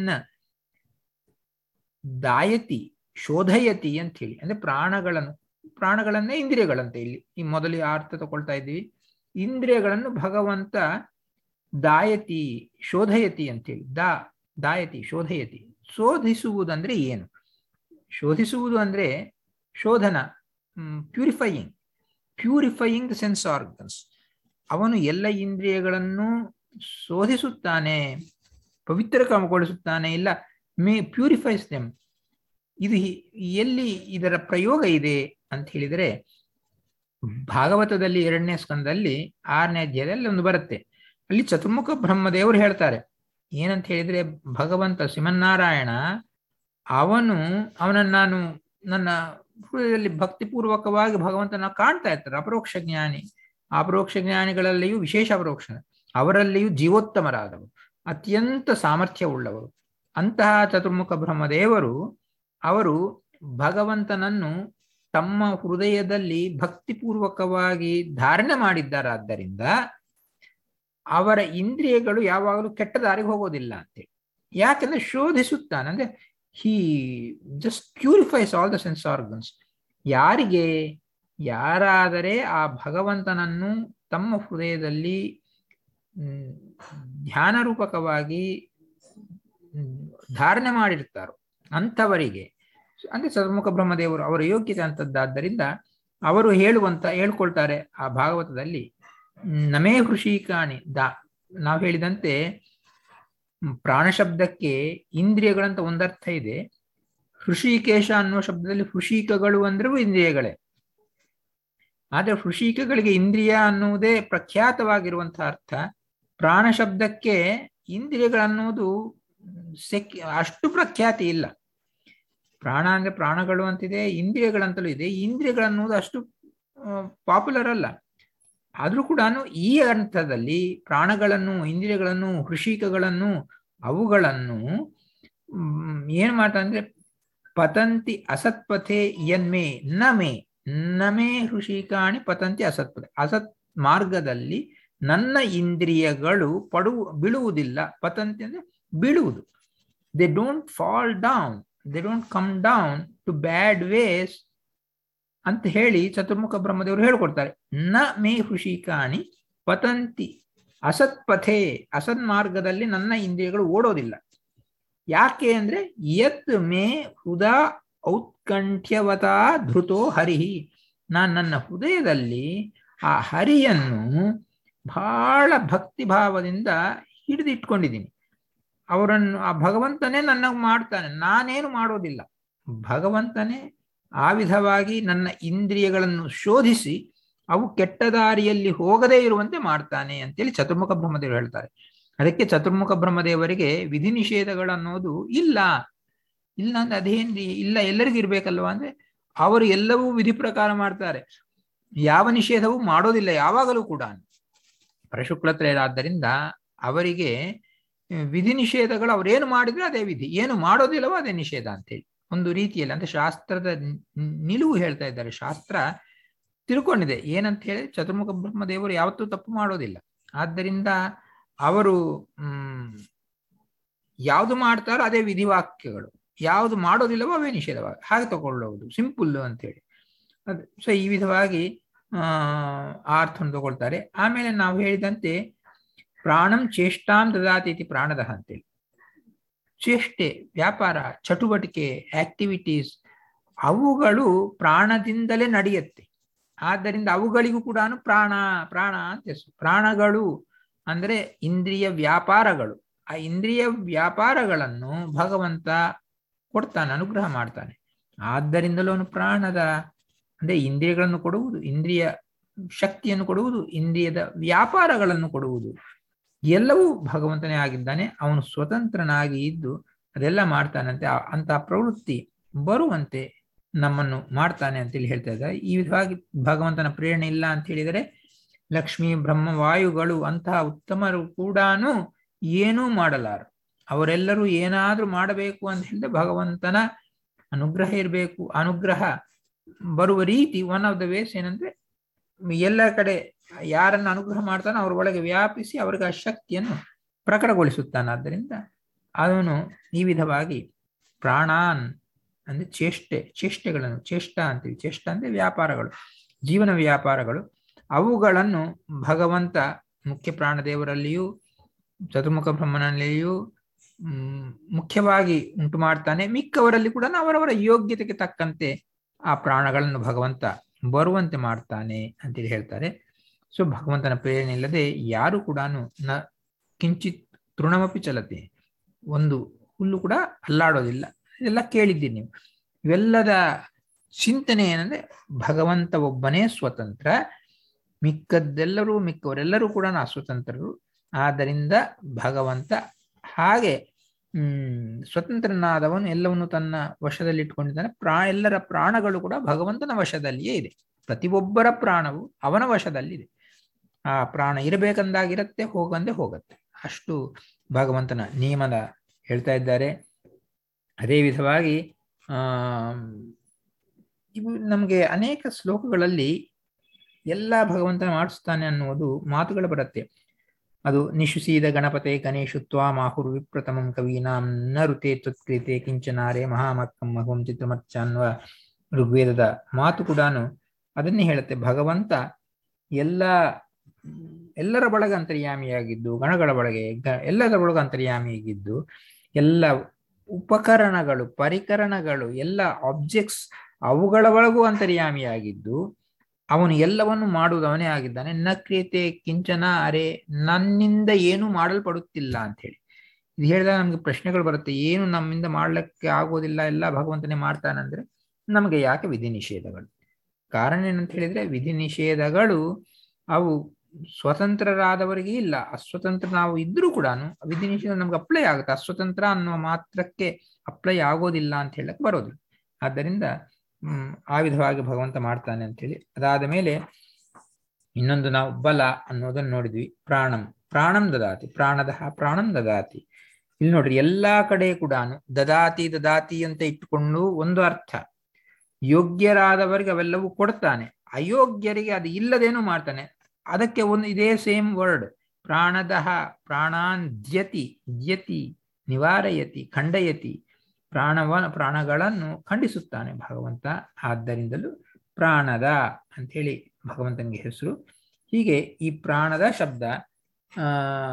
ದಾಯತಿ ಶೋಧಯತಿ ಅಂತ ಹೇಳಿ ಅಂದ್ರೆ ಪ್ರಾಣಗಳನ್ನು ಪ್ರಾಣಗಳನ್ನೇ ಇಂದ್ರಿಯಗಳಂತೆ ಇಲ್ಲಿ ಈ ಮೊದಲು ಅರ್ಥ ತಗೊಳ್ತಾ ಇದ್ದೀವಿ ಇಂದ್ರಿಯಗಳನ್ನು ಭಗವಂತ ದಾಯತಿ ಶೋಧಯತಿ ಅಂತೇಳಿ ದಾ ದಾಯತಿ ಶೋಧಯತಿ ಶೋಧಿಸುವುದಂದ್ರೆ ಏನು ಶೋಧಿಸುವುದು ಅಂದ್ರೆ ಶೋಧನ purifying purifying the sense organs ಅವನು ಎಲ್ಲ ಇಂದ್ರಿಯಗಳನ್ನು ಶೋಧಿಸುತ್ತಾನೆ ಪವಿತ್ರಕಮಗೊಳಿಸುತ್ತಾನೆ ಇಲ್ಲ ಮೇ ಪ್ಯೂರಿಫೈಸ್ ದೆಮ್ ಇದು ಎಲ್ಲಿ ಇದರ ಪ್ರಯೋಗ ಇದೆ ಅಂತ ಹೇಳಿದರೆ ಭಾಗವತದಲ್ಲಿ ಎರಡನೇ ಸ್ಕಂದದಲ್ಲಿ ಆರನೇ ಅಧ್ಯಾಯದಲ್ಲಿ ಒಂದು ಬರುತ್ತೆ ಅಲ್ಲಿ ಚತುರ್ಮುಖ ಬ್ರಹ್ಮದೇವರು ಹೇಳ್ತಾರೆ ಏನಂತ ಹೇಳಿದ್ರೆ ಭಗವಂತ ಶ್ರೀಮನ್ನಾರಾಯಣ ಅವನು ಅವನನ್ನು ನಾನು ನನ್ನ ಹೃದಯದಲ್ಲಿ ಭಕ್ತಿಪೂರ್ವಕವಾಗಿ ಭಗವಂತನ ಕಾಣ್ತಾ ಇರ್ತಾರೆ ಅಪರೋಕ್ಷ ಜ್ಞಾನಿ ಅಪರೋಕ್ಷ ಜ್ಞಾನಿಗಳಲ್ಲಿಯೂ ವಿಶೇಷ ಅಪರೋಕ್ಷ ಅವರಲ್ಲಿಯೂ ಜೀವೋತ್ತಮರಾದವರು ಅತ್ಯಂತ ಸಾಮರ್ಥ್ಯ ಉಳ್ಳವರು ಅಂತಹ ಚತುರ್ಮುಖ ಬ್ರಹ್ಮದೇವರು ಅವರು ಭಗವಂತನನ್ನು ತಮ್ಮ ಹೃದಯದಲ್ಲಿ ಭಕ್ತಿಪೂರ್ವಕವಾಗಿ ಧಾರಣೆ ಮಾಡಿದ್ದಾರಾದ್ದರಿಂದ ಅವರ ಇಂದ್ರಿಯಗಳು ಯಾವಾಗಲೂ ಕೆಟ್ಟ ದಾರಿಗೆ ಹೋಗೋದಿಲ್ಲ ಅಂತೇಳಿ ಯಾಕೆಂದ್ರೆ ಶೋಧಿಸುತ್ತಾನೆ ಅಂದ್ರೆ he just purifies all the sense organs ಯಾರಿಗೆ ಯಾರಾದರೆ ಆ ಭಗವಂತನನ್ನು ತಮ್ಮ ಹೃದಯದಲ್ಲಿ ಧ್ಯಾನ ರೂಪಕವಾಗಿ ಧಾರಣೆ ಮಾಡಿರ್ತಾರೋ ಅಂಥವರಿಗೆ ಅಂದ್ರೆ ಚತುರ್ಮುಖ ಬ್ರಹ್ಮದೇವರು ಅವರ ಯೋಗ್ಯತೆ ಅಂತದ್ದಾದ್ದರಿಂದ ಅವರು ಹೇಳುವಂತ ಹೇಳ್ಕೊಳ್ತಾರೆ ಆ ಭಾಗವತದಲ್ಲಿ ನಮೇ ಹೃಷಿಕಾಣಿ ದಾ ನಾವು ಹೇಳಿದಂತೆ ಪ್ರಾಣ ಶಬ್ದಕ್ಕೆ ಇಂದ್ರಿಯಗಳಂತ ಒಂದರ್ಥ ಇದೆ ಹೃಷಿಕೇಶ ಅನ್ನುವ ಶಬ್ದದಲ್ಲಿ ಹೃಷಿಕಗಳು ಅಂದ್ರೆ ಇಂದ್ರಿಯಗಳೇ ಆದ್ರೆ ಹೃಷಿಕಗಳಿಗೆ ಇಂದ್ರಿಯ ಅನ್ನುವುದೇ ಪ್ರಖ್ಯಾತವಾಗಿರುವಂತಹ ಅರ್ಥ ಪ್ರಾಣ ಶಬ್ದಕ್ಕೆ ಇಂದ್ರಿಯಗಳನ್ನುವುದು ಸೆಕ್ ಅಷ್ಟು ಪ್ರಖ್ಯಾತಿ ಇಲ್ಲ ಪ್ರಾಣ ಅಂದ್ರೆ ಪ್ರಾಣಗಳು ಅಂತಿದೆ ಇಂದ್ರಿಯಗಳಂತಲೂ ಇದೆ ಇಂದ್ರಿಯಗಳನ್ನುವುದು ಅಷ್ಟು ಪಾಪ್ಯುಲರ್ ಅಲ್ಲ ಆದ್ರೂ ಕೂಡ ಈ ಅರ್ಥದಲ್ಲಿ ಪ್ರಾಣಗಳನ್ನು ಇಂದ್ರಿಯಗಳನ್ನು ಹೃಷಿಕಗಳನ್ನು ಅವುಗಳನ್ನು ಏನ್ ಮಾಡ್ತಾ ಅಂದ್ರೆ ಪತಂತಿ ಅಸತ್ಪಥೆ ಯನ್ಮೇ ನ ಮೇ ನಮೇ ಹೃಷಿಕಾಣಿ ಪತಂತಿ ಅಸತ್ಪಥೆ ಅಸತ್ ಮಾರ್ಗದಲ್ಲಿ ನನ್ನ ಇಂದ್ರಿಯಗಳು ಪಡುವ ಬೀಳುವುದಿಲ್ಲ ಪತಂತಿ ಅಂದ್ರೆ ಬೀಳುವುದು they don't fall down they don't come down to bad ways ಅಂತ ಹೇಳಿ ಚತುರ್ಮುಖ ಬ್ರಹ್ಮದೇವರು ಹೇಳ್ಕೊಡ್ತಾರೆ ನ ಮೇ ಹೃಷಿಕಾಣಿ ಪತಂತಿ ಅಸತ್ಪಥೆ ಅಸತ್ ಮಾರ್ಗದಲ್ಲಿ ನನ್ನ ಇಂದ್ರಿಯಗಳು ಓಡೋದಿಲ್ಲ ಯಾಕೆ ಅಂದ್ರೆ ಯತ್ ಮೇ ಹೃದಾ ಔತ್ಕಂಠ್ಯವತಾ ಧೃತೋ ಹರಿಹಿ ನಾನು ನನ್ನ ಹೃದಯದಲ್ಲಿ ಆ ಹರಿಯನ್ನು ಬಹಳ ಭಕ್ತಿ ಭಾವದಿಂದ ಹಿಡಿದಿಟ್ಕೊಂಡಿದ್ದೀನಿ ಅವರನ್ನು ಆ ಭಗವಂತನೇ ನನ್ನ ಮಾಡ್ತಾನೆ ನಾನೇನು ಮಾಡೋದಿಲ್ಲ ಭಗವಂತನೇ ಆ ವಿಧವಾಗಿ ನನ್ನ ಇಂದ್ರಿಯಗಳನ್ನು ಶೋಧಿಸಿ ಅವು ಕೆಟ್ಟ ದಾರಿಯಲ್ಲಿ ಹೋಗದೇ ಇರುವಂತೆ ಮಾಡ್ತಾನೆ ಅಂತೇಳಿ ಚತುರ್ಮುಖ ಬ್ರಹ್ಮದೇವರು ಹೇಳ್ತಾರೆ ಅದಕ್ಕೆ ಚತುರ್ಮುಖ ಬ್ರಹ್ಮದೇವರಿಗೆ ವಿಧಿ ನಿಷೇಧಗಳನ್ನೋದು ಇಲ್ಲ ಇಲ್ಲ ಅಂದ್ರೆ ಅದೇನ್ರಿ ಇಲ್ಲ ಎಲ್ಲರಿಗೂ ಇರ್ಬೇಕಲ್ವಾ ಅಂದ್ರೆ ಅವರು ಎಲ್ಲವೂ ವಿಧಿ ಪ್ರಕಾರ ಮಾಡ್ತಾರೆ ಯಾವ ನಿಷೇಧವೂ ಮಾಡೋದಿಲ್ಲ ಯಾವಾಗಲೂ ಕೂಡ ಪರಶುಕ್ಲತ್ರಯರಾದ್ದರಿಂದ ಅವರಿಗೆ ವಿಧಿ ನಿಷೇಧಗಳು ಅವ್ರೇನು ಮಾಡಿದ್ರೆ ಅದೇ ವಿಧಿ ಏನು ಮಾಡೋದಿಲ್ಲವೋ ಅದೇ ನಿಷೇಧ ಅಂತೇಳಿ ಒಂದು ರೀತಿಯಲ್ಲಿ ಅಂದ್ರೆ ಶಾಸ್ತ್ರದ ನಿಲುವು ಹೇಳ್ತಾ ಇದ್ದಾರೆ ಶಾಸ್ತ್ರ ತಿಳ್ಕೊಂಡಿದೆ ಏನಂತ ಹೇಳಿ ಚತುರ್ಮುಖ ಬ್ರಹ್ಮದೇವರು ಯಾವತ್ತೂ ತಪ್ಪು ಮಾಡೋದಿಲ್ಲ ಆದ್ದರಿಂದ ಅವರು ಹ್ಮ್ ಯಾವುದು ಮಾಡ್ತಾರೋ ಅದೇ ವಿಧಿವಾಕ್ಯಗಳು ಯಾವುದು ಮಾಡೋದಿಲ್ಲವೋ ಅವೇ ನಿಷೇಧವಾಗ ಹಾಗೆ ತಗೊಳ್ಳೋದು ಸಿಂಪಲ್ ಅಂತೇಳಿ ಅದು ಸೊ ಈ ವಿಧವಾಗಿ ಆ ಅರ್ಥವನ್ನು ತಗೊಳ್ತಾರೆ ಆಮೇಲೆ ನಾವು ಹೇಳಿದಂತೆ ಪ್ರಾಣಂ ಚೇಷ್ಟಾಂ ದದಾತಿ ಇತಿ ಪ್ರಾಣದಹ ಅಂತೇಳಿ ಚೇಷ್ಟೆ ವ್ಯಾಪಾರ ಚಟುವಟಿಕೆ ಆಕ್ಟಿವಿಟೀಸ್ ಅವುಗಳು ಪ್ರಾಣದಿಂದಲೇ ನಡೆಯುತ್ತೆ ಆದ್ದರಿಂದ ಅವುಗಳಿಗೂ ಕೂಡ ಪ್ರಾಣ ಪ್ರಾಣ ಅಂತ ಹೆಸರು ಪ್ರಾಣಗಳು ಅಂದ್ರೆ ಇಂದ್ರಿಯ ವ್ಯಾಪಾರಗಳು ಆ ಇಂದ್ರಿಯ ವ್ಯಾಪಾರಗಳನ್ನು ಭಗವಂತ ಕೊಡ್ತಾನೆ ಅನುಗ್ರಹ ಮಾಡ್ತಾನೆ ಆದ್ದರಿಂದಲೂ ಅವನು ಪ್ರಾಣದ ಅಂದ್ರೆ ಇಂದ್ರಿಯಗಳನ್ನು ಕೊಡುವುದು ಇಂದ್ರಿಯ ಶಕ್ತಿಯನ್ನು ಕೊಡುವುದು ಇಂದ್ರಿಯದ ವ್ಯಾಪಾರಗಳನ್ನು ಕೊಡುವುದು ಎಲ್ಲವೂ ಭಗವಂತನೇ ಆಗಿದ್ದಾನೆ ಅವನು ಸ್ವತಂತ್ರನಾಗಿ ಇದ್ದು ಅದೆಲ್ಲ ಮಾಡ್ತಾನಂತೆ ಅಂತ ಪ್ರವೃತ್ತಿ ಬರುವಂತೆ ನಮ್ಮನ್ನು ಮಾಡ್ತಾನೆ ಅಂತೇಳಿ ಹೇಳ್ತಾ ಇದ್ದಾರೆ ಈ ವಿಧವಾಗಿ ಭಗವಂತನ ಪ್ರೇರಣೆ ಇಲ್ಲ ಅಂತ ಹೇಳಿದರೆ ಲಕ್ಷ್ಮಿ ಬ್ರಹ್ಮ ವಾಯುಗಳು ಅಂತಹ ಉತ್ತಮರು ಕೂಡ ಏನೂ ಮಾಡಲಾರು ಅವರೆಲ್ಲರೂ ಏನಾದ್ರೂ ಮಾಡಬೇಕು ಅಂತ ಹೇಳಿದ್ರೆ ಭಗವಂತನ ಅನುಗ್ರಹ ಇರಬೇಕು ಅನುಗ್ರಹ ಬರುವ ರೀತಿ ಒನ್ ಆಫ್ ದ ವೇಸ್ ಏನಂದ್ರೆ ಎಲ್ಲ ಕಡೆ ಯಾರನ್ನು ಅನುಗ್ರಹ ಮಾಡ್ತಾನೋ ಅವ್ರ ಒಳಗೆ ವ್ಯಾಪಿಸಿ ಅವ್ರಿಗೆ ಆ ಶಕ್ತಿಯನ್ನು ಪ್ರಕಟಗೊಳಿಸುತ್ತಾನೆ ಆದ್ದರಿಂದ ಅವನು ಈ ವಿಧವಾಗಿ ಪ್ರಾಣಾನ್ ಅಂದ್ರೆ ಚೇಷ್ಟೆ ಚೇಷ್ಟೆಗಳನ್ನು ಚೇಷ್ಟ ಅಂತೀವಿ ಚೇಷ್ಟ ಅಂದ್ರೆ ವ್ಯಾಪಾರಗಳು ಜೀವನ ವ್ಯಾಪಾರಗಳು ಅವುಗಳನ್ನು ಭಗವಂತ ಮುಖ್ಯ ಪ್ರಾಣದೇವರಲ್ಲಿಯೂ ಚತುರ್ಮುಖ ಬ್ರಹ್ಮನಲ್ಲಿಯೂ ಹ್ಮ್ ಮುಖ್ಯವಾಗಿ ಉಂಟು ಮಾಡ್ತಾನೆ ಮಿಕ್ಕವರಲ್ಲಿ ಕೂಡ ಅವರವರ ಯೋಗ್ಯತೆಗೆ ತಕ್ಕಂತೆ ಆ ಪ್ರಾಣಗಳನ್ನು ಭಗವಂತ ಬರುವಂತೆ ಮಾಡ್ತಾನೆ ಅಂತೇಳಿ ಹೇಳ್ತಾರೆ ಸೊ ಭಗವಂತನ ಪ್ರೇರಣೆ ಇಲ್ಲದೆ ಯಾರು ಕೂಡ ನ ಕಿಂಚಿತ್ ತೃಣಮಪಿ ಚಲತೆ ಒಂದು ಹುಲ್ಲು ಕೂಡ ಅಲ್ಲಾಡೋದಿಲ್ಲ ಇದೆಲ್ಲ ಕೇಳಿದ್ದೀನಿ ನೀವು ಇವೆಲ್ಲದ ಚಿಂತನೆ ಏನಂದ್ರೆ ಭಗವಂತ ಒಬ್ಬನೇ ಸ್ವತಂತ್ರ ಮಿಕ್ಕದ್ದೆಲ್ಲರೂ ಮಿಕ್ಕವರೆಲ್ಲರೂ ಕೂಡ ಅಸ್ವತಂತ್ರರು ಆದ್ದರಿಂದ ಭಗವಂತ ಹಾಗೆ ಹ್ಮ್ ಸ್ವತಂತ್ರನಾದವನು ಎಲ್ಲವನ್ನು ತನ್ನ ವಶದಲ್ಲಿ ಇಟ್ಕೊಂಡಿದ್ದಾನೆ ಪ್ರಾ ಎಲ್ಲರ ಪ್ರಾಣಗಳು ಕೂಡ ಭಗವಂತನ ವಶದಲ್ಲಿಯೇ ಇದೆ ಪ್ರತಿಯೊಬ್ಬರ ಪ್ರಾಣವು ಅವನ ವಶದಲ್ಲಿದೆ ಆ ಪ್ರಾಣ ಇರಬೇಕಂದಾಗಿರತ್ತೆ ಹೋಗಂದೆ ಹೋಗತ್ತೆ ಅಷ್ಟು ಭಗವಂತನ ನಿಯಮದ ಹೇಳ್ತಾ ಇದ್ದಾರೆ ಅದೇ ವಿಧವಾಗಿ ಆ ಇವು ನಮಗೆ ಅನೇಕ ಶ್ಲೋಕಗಳಲ್ಲಿ ಎಲ್ಲ ಭಗವಂತನ ಮಾಡಿಸ್ತಾನೆ ಅನ್ನುವುದು ಮಾತುಗಳು ಬರುತ್ತೆ ಅದು ನಿಶುಸೀದ ಗಣಪತೆ ಗಣೇಶು ತ್ವಾಮಾಹುರು ವಿಪ್ರತಮಂ ಕವೀನಾಂ ನ ಋತೆ ತ್ವತ್ಕ್ರಿಯತೆ ಕಿಂಚನಾರೆ ಮಹಾಮಕ್ಕಂ ಮಹುಂ ಚಿತ್ರಮರ್ಚ ಅನ್ನುವ ಋಗ್ವೇದದ ಮಾತು ಕೂಡ ಅದನ್ನೇ ಹೇಳುತ್ತೆ ಭಗವಂತ ಎಲ್ಲ ಎಲ್ಲರ ಒಳಗೆ ಅಂತರ್ಯಾಮಿಯಾಗಿದ್ದು ಗಣಗಳ ಒಳಗೆ ಎಲ್ಲದರ ಒಳಗೆ ಅಂತರ್ಯಾಮಿಯಾಗಿದ್ದು ಎಲ್ಲ ಉಪಕರಣಗಳು ಪರಿಕರಣಗಳು ಎಲ್ಲ ಆಬ್ಜೆಕ್ಟ್ಸ್ ಅವುಗಳ ಒಳಗೂ ಅಂತರ್ಯಾಮಿಯಾಗಿದ್ದು ಅವನು ಎಲ್ಲವನ್ನು ಮಾಡುವುದು ಅವನೇ ಆಗಿದ್ದಾನೆ ನ ಕ್ರಿಯತೆ ಕಿಂಚನ ಅರೆ ನನ್ನಿಂದ ಏನು ಮಾಡಲ್ಪಡುತ್ತಿಲ್ಲ ಅಂತ ಹೇಳಿ ಇದು ಹೇಳಿದಾಗ ನಮ್ಗೆ ಪ್ರಶ್ನೆಗಳು ಬರುತ್ತೆ ಏನು ನಮ್ಮಿಂದ ಮಾಡ್ಲಿಕ್ಕೆ ಆಗೋದಿಲ್ಲ ಎಲ್ಲ ಭಗವಂತನೇ ಮಾಡ್ತಾನಂದ್ರೆ ನಮಗೆ ಯಾಕೆ ವಿಧಿ ನಿಷೇಧಗಳು ಕಾರಣ ಏನಂತ ಹೇಳಿದ್ರೆ ವಿಧಿ ನಿಷೇಧಗಳು ಅವು ಸ್ವತಂತ್ರರಾದವರಿಗೆ ಇಲ್ಲ ಅಸ್ವತಂತ್ರ ನಾವು ಇದ್ರೂ ಕೂಡ ವಿಧಿ ನಿಷೇಧ ನಮ್ಗೆ ಅಪ್ಲೈ ಆಗುತ್ತೆ ಅಸ್ವತಂತ್ರ ಅನ್ನುವ ಮಾತ್ರಕ್ಕೆ ಅಪ್ಲೈ ಆಗೋದಿಲ್ಲ ಅಂತ ಹೇಳಕ್ ಬರೋದಿಲ್ಲ ಆದ್ದರಿಂದ ಹ್ಮ್ ಆ ವಿಧವಾಗಿ ಭಗವಂತ ಮಾಡ್ತಾನೆ ಅಂತ ಹೇಳಿ ಅದಾದ ಮೇಲೆ ಇನ್ನೊಂದು ನಾವು ಬಲ ಅನ್ನೋದನ್ನ ನೋಡಿದ್ವಿ ಪ್ರಾಣಂ ಪ್ರಾಣಂ ದದಾತಿ ಪ್ರಾಣದ ಪ್ರಾಣಂ ದದಾತಿ ಇಲ್ಲಿ ನೋಡ್ರಿ ಎಲ್ಲಾ ಕಡೆ ಕೂಡ ದದಾತಿ ದದಾತಿ ಅಂತ ಇಟ್ಟುಕೊಂಡು ಒಂದು ಅರ್ಥ ಯೋಗ್ಯರಾದವರಿಗೆ ಅವೆಲ್ಲವೂ ಕೊಡ್ತಾನೆ ಅಯೋಗ್ಯರಿಗೆ ಅದು ಇಲ್ಲದೇನು ಮಾಡ್ತಾನೆ ಅದಕ್ಕೆ ಒಂದು ಇದೇ ಸೇಮ್ ವರ್ಡ್ ಪ್ರಾಣದಹ ಪ್ರಾಣಾನ್ ದ್ಯತಿ ದ್ಯತಿ ನಿವಾರಯತಿ ಖಂಡಯತಿ ಪ್ರಾಣವ ಪ್ರಾಣಗಳನ್ನು ಖಂಡಿಸುತ್ತಾನೆ ಭಗವಂತ ಆದ್ದರಿಂದಲೂ ಪ್ರಾಣದ ಅಂಥೇಳಿ ಭಗವಂತನಿಗೆ ಹೆಸರು ಹೀಗೆ ಈ ಪ್ರಾಣದ ಶಬ್ದ ಆ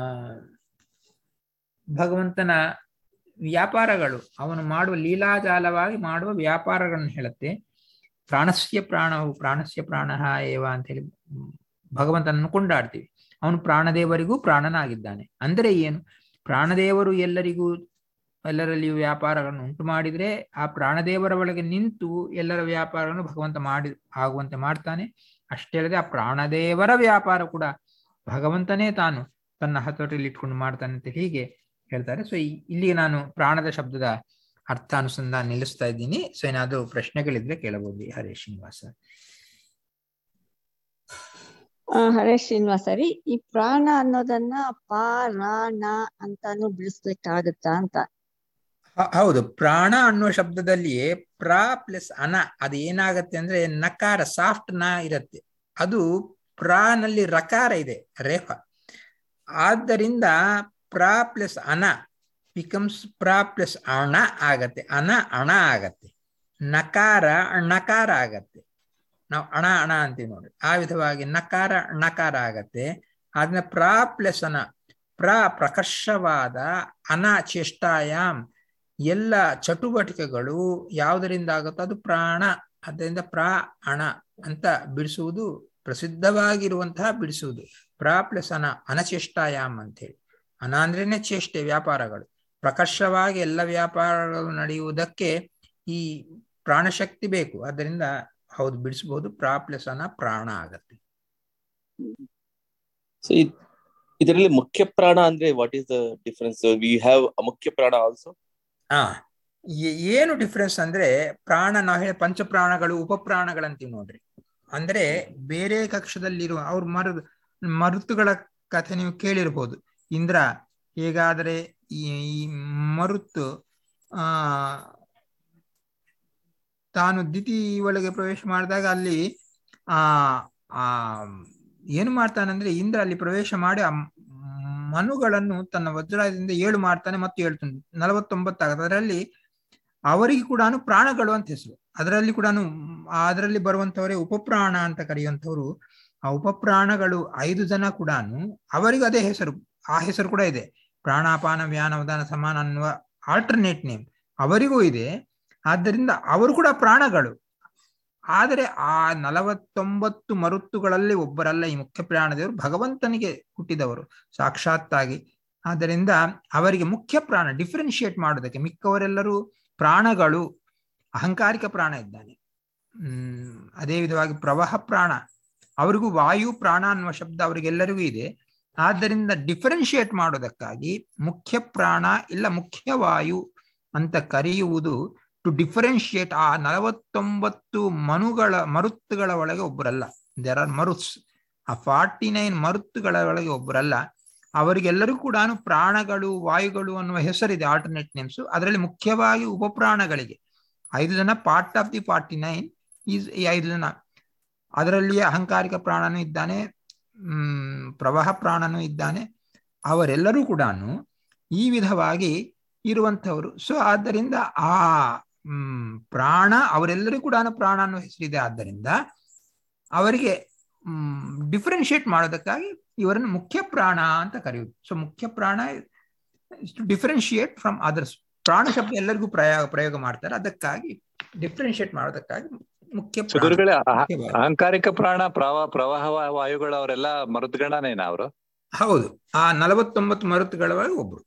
ಭಗವಂತನ ವ್ಯಾಪಾರಗಳು ಅವನು ಮಾಡುವ ಲೀಲಾಜಾಲವಾಗಿ ಮಾಡುವ ವ್ಯಾಪಾರಗಳನ್ನು ಹೇಳುತ್ತೆ ಪ್ರಾಣಸ್ಯ ಪ್ರಾಣವು ಪ್ರಾಣಸ್ಯ ಪ್ರಾಣ ಏವ ಅಂತ ಹೇಳಿ ಭಗವಂತನನ್ನು ಕೊಂಡಾಡ್ತೀವಿ ಅವನು ಪ್ರಾಣದೇವರಿಗೂ ಪ್ರಾಣನಾಗಿದ್ದಾನೆ ಅಂದರೆ ಏನು ಪ್ರಾಣದೇವರು ಎಲ್ಲರಿಗೂ ಎಲ್ಲರಲ್ಲಿಯೂ ವ್ಯಾಪಾರಗಳನ್ನು ಉಂಟು ಮಾಡಿದ್ರೆ ಆ ಪ್ರಾಣದೇವರ ಒಳಗೆ ನಿಂತು ಎಲ್ಲರ ವ್ಯಾಪಾರವನ್ನು ಭಗವಂತ ಮಾಡಿ ಆಗುವಂತೆ ಮಾಡ್ತಾನೆ ಅಷ್ಟೇ ಅಲ್ಲದೆ ಆ ಪ್ರಾಣದೇವರ ವ್ಯಾಪಾರ ಕೂಡ ಭಗವಂತನೇ ತಾನು ತನ್ನ ಹತೋಟಿಯಲ್ಲಿ ಇಟ್ಕೊಂಡು ಮಾಡ್ತಾನೆ ಅಂತ ಹೀಗೆ ಹೇಳ್ತಾರೆ ಸೊ ಇಲ್ಲಿಗೆ ನಾನು ಪ್ರಾಣದ ಶಬ್ದದ ಅರ್ಥ ಅನುಸಂಧಾನ ನಿಲ್ಲಿಸ್ತಾ ಇದ್ದೀನಿ ಸೊ ಏನಾದ್ರು ಪ್ರಶ್ನೆಗಳಿದ್ರೆ ಕೇಳಬಹುದು ಹರೇ ಶ್ರೀನಿವಾಸ ಹರೇ ಶ್ರೀನಿವಾಸ ರೀ ಈ ಪ್ರಾಣ ಅನ್ನೋದನ್ನ ಪ ರ ನ ಅಂತಾನು ಬಿಡಿಸ್ಲಿಕ್ಕಾಗತ್ತಾ ಅಂತ ಹೌದು ಪ್ರಾಣ ಅನ್ನುವ ಶಬ್ದದಲ್ಲಿಯೇ ಪ್ರ ಪ್ಲಸ್ ಅನ ಅದು ಏನಾಗತ್ತೆ ಅಂದ್ರೆ ನಕಾರ ಸಾಫ್ಟ್ ನ ಇರತ್ತೆ ಅದು ಪ್ರಾನಲ್ಲಿ ರಕಾರ ಇದೆ ರೇಫ ಆದ್ದರಿಂದ ಪ್ರ ಪ್ಲಸ್ ಅನ ಬಿಕಮ್ಸ್ ಪ್ರ ಪ್ಲಸ್ ಅಣ ಆಗತ್ತೆ ಅನ ಅಣ ಆಗತ್ತೆ ನಕಾರ ನಕಾರ ಆಗತ್ತೆ ನಾವು ಅಣ ಅಣ ಅಂತೀವಿ ನೋಡ್ರಿ ಆ ವಿಧವಾಗಿ ನಕಾರ ನಕಾರ ಆಗತ್ತೆ ಅದನ್ನ ಪ್ರ ಪ್ಲಸ್ ಅನ ಪ್ರ ಪ್ರಕರ್ಷವಾದ ಅನ ಚೇಷ್ಟಾಯಾಮ್ ಎಲ್ಲ ಚಟುವಟಿಕೆಗಳು ಯಾವುದರಿಂದ ಆಗುತ್ತೋ ಅದು ಪ್ರಾಣ ಅದರಿಂದ ಪ್ರ ಅಣ ಅಂತ ಬಿಡಿಸುವುದು ಪ್ರಸಿದ್ಧವಾಗಿರುವಂತಹ ಬಿಡಿಸುವುದು ಪ್ರ ಪ್ಲಸ್ ಅನ ಅನಚೇಷ್ಟಾಯಾಮ್ ಅಂತೇಳಿ ಅನ ಅಂದ್ರೇನೆ ಚೇಷ್ಟೆ ವ್ಯಾಪಾರಗಳು ಪ್ರಕರ್ಷವಾಗಿ ಎಲ್ಲ ವ್ಯಾಪಾರಗಳು ನಡೆಯುವುದಕ್ಕೆ ಈ ಪ್ರಾಣಶಕ್ತಿ ಬೇಕು ಅದರಿಂದ ಹೌದು ಬಿಡಿಸಬಹುದು ಪ್ರಾ ಪ್ಲಸ್ ಅನ ಪ್ರಾಣ ಆಗತ್ತೆ ಸೊ ಇದರಲ್ಲಿ ಮುಖ್ಯ ಪ್ರಾಣ ಅಂದ್ರೆ what is the difference we have ಮುಖ್ಯ ಪ್ರಾಣ ಆಲ್ಸೋ ಹಾ ಏನು ಡಿಫ್ರೆನ್ಸ್ ಅಂದ್ರೆ ಪ್ರಾಣ ನಾವು ಹೇಳಿ ಪಂಚಪ್ರಾಣಗಳು ಉಪಪ್ರಾಣಗಳಂತೀವಿ ನೋಡ್ರಿ ಅಂದ್ರೆ ಬೇರೆ ಕಕ್ಷದಲ್ಲಿರುವ ಅವ್ರು ಮರದ ಮರುತ್ತುಗಳ ಕಥೆ ನೀವು ಕೇಳಿರ್ಬೋದು ಇಂದ್ರ ಹೇಗಾದರೆ ಈ ಈ ಮರುತ್ತು ಆ ತಾನು ದಿತಿ ಒಳಗೆ ಪ್ರವೇಶ ಮಾಡಿದಾಗ ಅಲ್ಲಿ ಆ ಆ ಏನು ಮಾಡ್ತಾನಂದ್ರೆ ಇಂದ್ರ ಅಲ್ಲಿ ಪ್ರವೇಶ ಮಾಡಿ ಆ ಮನುಗಳನ್ನು ತನ್ನ ವಜ್ರಾಯದಿಂದ ಏಳು ಮಾಡ್ತಾನೆ ಮತ್ತು ಹೇಳ್ತಾನೆ ನಲವತ್ತೊಂಬತ್ತಾಗುತ್ತೆ ಅದರಲ್ಲಿ ಅವರಿಗೆ ಕೂಡ ಪ್ರಾಣಗಳು ಅಂತ ಹೆಸರು ಅದರಲ್ಲಿ ಕೂಡ ಅದರಲ್ಲಿ ಬರುವಂತವರೇ ಉಪಪ್ರಾಣ ಅಂತ ಕರೆಯುವಂಥವ್ರು ಆ ಉಪಪ್ರಾಣಗಳು ಐದು ಜನ ಕೂಡ ಅವರಿಗೂ ಅದೇ ಹೆಸರು ಆ ಹೆಸರು ಕೂಡ ಇದೆ ಪ್ರಾಣಾಪಾನ ವ್ಯಾನ ಉದಾನ ಸಮಾನ ಅನ್ನುವ ಆಲ್ಟರ್ನೇಟ್ ನೇಮ್ ಅವರಿಗೂ ಇದೆ ಆದ್ದರಿಂದ ಅವರು ಕೂಡ ಪ್ರಾಣಗಳು ಆದರೆ ಆ ನಲವತ್ತೊಂಬತ್ತು ಮರುತ್ತುಗಳಲ್ಲಿ ಒಬ್ಬರಲ್ಲ ಈ ಮುಖ್ಯ ಪ್ರಾಣದೇವರು ಭಗವಂತನಿಗೆ ಹುಟ್ಟಿದವರು ಸಾಕ್ಷಾತ್ತಾಗಿ ಆದ್ದರಿಂದ ಅವರಿಗೆ ಮುಖ್ಯ ಪ್ರಾಣ ಡಿಫ್ರೆನ್ಶಿಯೇಟ್ ಮಾಡೋದಕ್ಕೆ ಮಿಕ್ಕವರೆಲ್ಲರೂ ಪ್ರಾಣಗಳು ಅಹಂಕಾರಿಕ ಪ್ರಾಣ ಇದ್ದಾನೆ ಹ್ಮ್ ಅದೇ ವಿಧವಾಗಿ ಪ್ರವಾಹ ಪ್ರಾಣ ಅವರಿಗೂ ವಾಯು ಪ್ರಾಣ ಅನ್ನುವ ಶಬ್ದ ಅವರಿಗೆಲ್ಲರಿಗೂ ಇದೆ ಆದ್ದರಿಂದ ಡಿಫರೆನ್ಶಿಯೇಟ್ ಮಾಡೋದಕ್ಕಾಗಿ ಮುಖ್ಯ ಪ್ರಾಣ ಇಲ್ಲ ಮುಖ್ಯ ವಾಯು ಅಂತ ಕರೆಯುವುದು ಟು ಡಿಫರೆನ್ಶಿಯೇಟ್ ಆ ನಲವತ್ತೊಂಬತ್ತು ಮನುಗಳ ಮರುತ್ತುಗಳ ಒಳಗೆ ಒಬ್ಬರಲ್ಲ ದೇರ್ ಆರ್ ಮರುತ್ಸ್ ಆ ಫಾರ್ಟಿ ನೈನ್ ಮರುತ್ತುಗಳ ಒಳಗೆ ಒಬ್ಬರಲ್ಲ ಅವರಿಗೆಲ್ಲರೂ ಕೂಡ ಪ್ರಾಣಗಳು ವಾಯುಗಳು ಅನ್ನುವ ಹೆಸರಿದೆ ಆಲ್ಟರ್ನೇಟ್ ನೇಮ್ಸ್ ಅದರಲ್ಲಿ ಮುಖ್ಯವಾಗಿ ಉಪಪ್ರಾಣಗಳಿಗೆ ಐದು ಜನ part of the forty nine is ಈ ಐದು ಜನ ಅದರಲ್ಲಿ ಅಹಂಕಾರಿಕ ಪ್ರಾಣನೂ ಇದ್ದಾನೆ ಹ್ಮ್ ಪ್ರವಾಹ ಪ್ರಾಣನೂ ಇದ್ದಾನೆ ಅವರೆಲ್ಲರೂ ಕೂಡ ಈ ವಿಧವಾಗಿ ಇರುವಂಥವರು ಸೊ ಆದ್ದರಿಂದ ಆ ಹ್ಮ್ ಪ್ರಾಣ ಅವರೆಲ್ಲರೂ ಕೂಡ ಪ್ರಾಣ ಅನ್ನೋ ಹೆಸರಿದೆ ಆದ್ದರಿಂದ ಅವರಿಗೆ ಹ್ಮ್ ಡಿಫ್ರೆನ್ಶಿಯೇಟ್ ಮಾಡೋದಕ್ಕಾಗಿ ಇವರನ್ನು ಮುಖ್ಯ ಪ್ರಾಣ ಅಂತ ಕರೆಯುವುದು ಸೊ ಮುಖ್ಯ ಪ್ರಾಣ ಟು ಡಿಫ್ರೆನ್ಶಿಯೇಟ್ ಫ್ರಮ್ ಅದರ್ಸ್ ಪ್ರಾಣ ಶಬ್ದ ಎಲ್ಲರಿಗೂ ಪ್ರಯೋಗ ಪ್ರಯೋಗ ಮಾಡ್ತಾರೆ ಅದಕ್ಕಾಗಿ ಡಿಫ್ರೆನ್ಶಿಯೇಟ್ ಮಾಡೋದಕ್ಕಾಗಿ ಮುಖ್ಯ ಪ್ರಾಣ ಗುರುಗಳೇ ಅಹ- ಮುಖ್ಯವಾಗಿ. ಅಹಂಕಾರಿಕ ಪ್ರಾಣ ಪ್ರವಾಹ ಪ್ರವಾಹ ವಾ- ವಾಯುಗಳು ಅವರೆಲ್ಲ ಮರುದ್ಗಣನೇನ ಅವರು ಹೌದು ಆ ನಲವತ್ತೊಂಬತ್ತು ಮರುತ್ತುಗಳ ಒಳಗೆ ಒಬ್ರು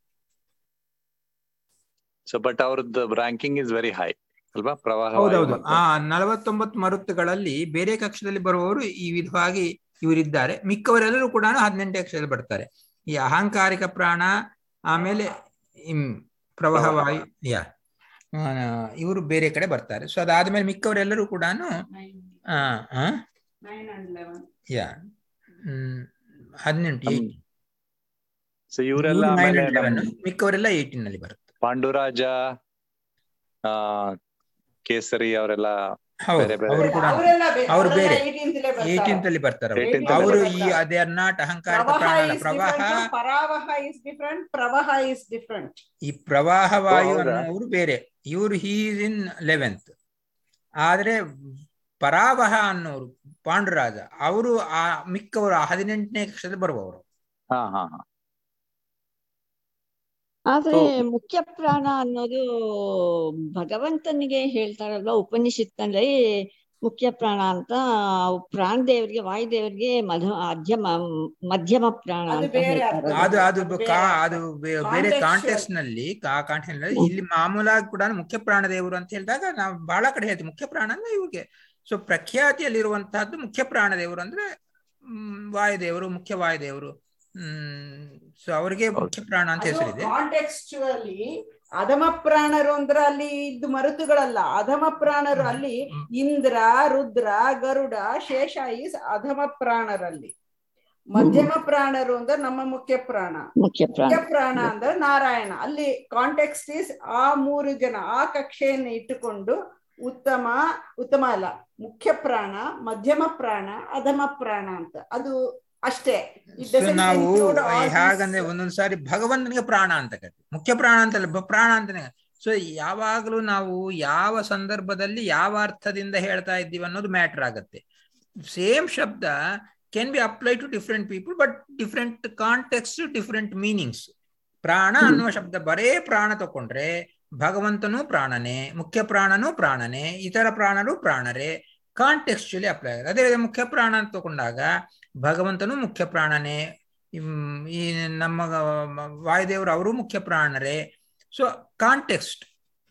ಸೊ ಬಟ್ ಅವ್ರದ್ದು ರ್ಯಾಂಕಿಂಗ್ ಇಸ್ ವೆರಿ ಹೈ ಅಲ್ವಾ ಪ್ರವಾಹ ವಾಯು ಹೌದೌದು ಮತ್ತು- ಆ ನಲವತ್ತೊಂಬತ್ತು ಮರುತ್ತುಗಳಲ್ಲಿ ಬೇರೆ ಕಕ್ಷದಲ್ಲಿ ಬರುವವರು ಈ ವಿಧವಾಗಿ ಇವರಿದ್ದಾರೆ ಮಿಕ್ಕವರೆಲ್ಲರೂ ಕೂಡ ಹದಿನೆಂಟನೇ ಕಕ್ಷದಲ್ಲಿ ಬರ್ತಾರೆ ಈ ಅಹಂಕಾರಿಕ ಪ್ರಾಣ ಆಮೇಲೆ ಇಮ್ ಪ್ರವಾಹ ವಾಯು ಯಾ ಇವರು ಬೇರೆ ಕಡೆ ಬರ್ತಾರೆ ಸೊ ಅದಾದ್ಮೇಲೆ ಮಿಕ್ಕವರೆಲ್ಲರೂ ಕೂಡ ಯಾ ಹ್ಮ್ ಹದಿನೆಂಟು ಹ್ಮ್. ಏಯ್ಟೀನ್ ಸೊ ಇವರೆಲ್ಲ ಆಮೇಲೆ ನಮ್ ಮಿಕ್ಕವರೆಲ್ಲ ಏಯ್ಟೀನ್ ನಲ್ಲಿ ಬರುತ್ತೆ ಪಾಂಡುರಾಜ ಆ ಕೇಸರಿ ಅವರೆಲ್ಲ ಹೌದು ಬೇರೆ ಬೇರೆ. ಅವರು ಕೂಡ ಅವರೆಲ್ಲ ಬೇ- ಅವ್ರು ಬೇರೆ. ಅವರೆಲ್ಲ 18th ಲೇ ಬರ್ತಾರೆ. ಏಯ್ಟೀನ್ತ್ ಅಲ್ಲಿ ಬರ್ತಾರೆ ಅವರು. 18th ಅಲ್ಲಿ ಅವರು ಈ ಬರ್ತಾರೆ. ಅದೇ ಆರ್ ನಾಟ್ ಅಹಂಕಾರಿಕ ಪ್ರವಾಹ ಪ್ರಾಣ ಅಲ್ಲ is ಪ್ರವಾಹ different, ಪರಾವಹ is different, ಪ್ರವಾಹ is different. ಈ ಪ್ರವಾಹ ವಾಯು ಹೌದಾ? ಅನ್ನೋರು ಬೇರೆ ಇವರು ಹೀಸ್ ಇನ್ ಲೆವೆಂತ್ ಆದ್ರೆ ಪರಾವಹ ಅನ್ನೋರು ಪಾಂಡುರಾಜ ಅವರು ಆ ಮಿಕ್ಕವರು ಆ ಹದಿನೆಂಟನೇ ಕಕ್ಷದಲ್ಲಿ ಬರುವವರು ಹಾ ಹಾ ಹಾ ಆದ್ರೆ So- ಮುಖ್ಯ ಪ್ರಾಣ ಅನ್ನೋದು ಭಗವಂತನಿಗೆ ಹೇಳ್ತಾರಲ್ವಾ ಉಪನಿಷತ್ನಲ್ಲಿ ಮುಖ್ಯ ಪ್ರಾಣ ಅಂತ ಪ್ರಾಣ ದೇವರಿಗೆ ವಾಯುದೇವರಿಗೆ ಮಧ ಮಧ್ಯಮ ಮಧ್ಯಮ ಪ್ರಾಣ ಅದು ಅಂತ ಬೇರೆ ಹೇಳ್ತಾರೆ ಅರ್ಥ. ಅದು ಅದು ಬೇರೆ ಕಾ ಅರ್ಥ. ಅದು ಬೇ- ಬೇರೆ Contextual. ಕಾಂಟೆಕ್ಸ್ಟ್ ನಲ್ಲಿ ಕಾಂಟೆಕ್ಸ್ಟ್ ನಲ್ಲಿ ಇಲ್ಲಿ ಮಾಮೂಲಾಗಿ ಕೂಡ ಮುಖ್ಯ ಪ್ರಾಣ ದೇವರು ಅಂತ ಹೇಳಿದಾಗ ನಾವು ಬಹಳ ಕಡೆ ಹೇಳ್ತೀವಿ ಮುಖ್ಯ ಪ್ರಾಣ ಅಂದ್ರೆ ಇವ್ರಿಗೆ ಸೊ ಪ್ರಖ್ಯಾತಿಯಲ್ಲಿರುವಂತಹದ್ದು ಮುಖ್ಯ ಪ್ರಾಣ ದೇವರು ಅಂದ್ರೆ ಹ್ಮ್, ವಾಯುದೇವರು ಮುಖ್ಯ ವಾಯುದೇವರು ಹ್ಮ್ ಸೊ ಅವರಿಗೆ ಮುಖ್ಯ ಪ್ರಾಣ ಅಂತ ಹೆಸರಿದೆ ಕಾಂಟೆಕ್ಸ್ಚುಯಲಿ ಅಧಮ ಪ್ರಾಣರು ಅಂದ್ರೆ ಅಲ್ಲಿ ಇದ್ದು ಮರುತುಗಳಲ್ಲ ಅಧಮ ಪ್ರಾಣರು ಅಲ್ಲಿ ಇಂದ್ರ ರುದ್ರ ಗರುಡ ಶೇಷ ಈಸ್ ಅಧಮ ಪ್ರಾಣರಲ್ಲಿ ಮಧ್ಯಮ ಪ್ರಾಣರು ಅಂದ್ರೆ ನಮ್ಮ ಮುಖ್ಯ ಪ್ರಾಣ ಮುಖ್ಯ ಪ್ರಾಣ ಮುಖ್ಯ ಪ್ರಾಣ ಅಂದ್ರೆ ನಾರಾಯಣ ಅಲ್ಲಿ ಕಾಂಟೆಕ್ಸ್ಟ್ ಈಸ್ ಆ ಮೂರು ಜನ ಆ ಕಕ್ಷೆಯನ್ನು ಇಟ್ಟುಕೊಂಡು ಉತ್ತಮ ಉತ್ತಮ ಅಲ್ಲ ಮುಖ್ಯ ಪ್ರಾಣ ಮಧ್ಯಮ ಪ್ರಾಣ ಅಧಮ ಪ್ರಾಣ ಅಂತ ಅದು ಅಷ್ಟೇ It ಸೊ doesn't ನಾವು include all these- ಹೇಗಂದ್ರೆ ಒಂದೊಂದ್ ಸಾರಿ ಭಗವಂತನಿಗೆ ಪ್ರಾಣ ಅಂತ ಕರಿತೀವಿ ಮುಖ್ಯ ಪ್ರಾಣ ಅಂತಲ್ಲ ಬ- ಪ್ರಾಣ ಅಂತಾನೆ ಸೊ ಯಾವಾಗಲೂ ನಾವು ಯಾವ ಸಂದರ್ಭದಲ್ಲಿ ಯಾವ ಅರ್ಥದಿಂದ ಹೇಳ್ತಾ ಇದ್ದೀವಿ ಅನ್ನೋದು ಮ್ಯಾಟರ್ ಆಗತ್ತೆ ಸೇಮ್ ಶಬ್ದ can be apply to different people but different context different meanings ಪ್ರಾಣ ಅನ್ನುವ ಶಬ್ದ ಬರೇ ಪ್ರಾಣ ತಕೊಂಡ್ರೆ ಭಗವಂತನೂ ಪ್ರಾಣನೇ ಮುಖ್ಯ ಪ್ರಾಣನೂ ಪ್ರಾಣನೇ ಇತರ ಪ್ರಾಣರು ಪ್ರಾಣರೇ ಕಾಂಟೆಕ್ಸ್ಚುಲಿ ಅಪ್ಲೈ ಆಗುತ್ತೆ ಅದೇ ಮುಖ್ಯ ಪ್ರಾಣ ಅಂತ ತಗೊಂಡಾಗ ಭಗವಂತನು ಮುಖ್ಯ ಪ್ರಾಣನೇ ಇಮ್, ಈ ನಮ್ಮ ವಾಯುದೇವರು ಅವರು ಮುಖ್ಯ ಪ್ರಾಣರೇ ಸೊ ಕಾಂಟೆಕ್ಸ್ಟ್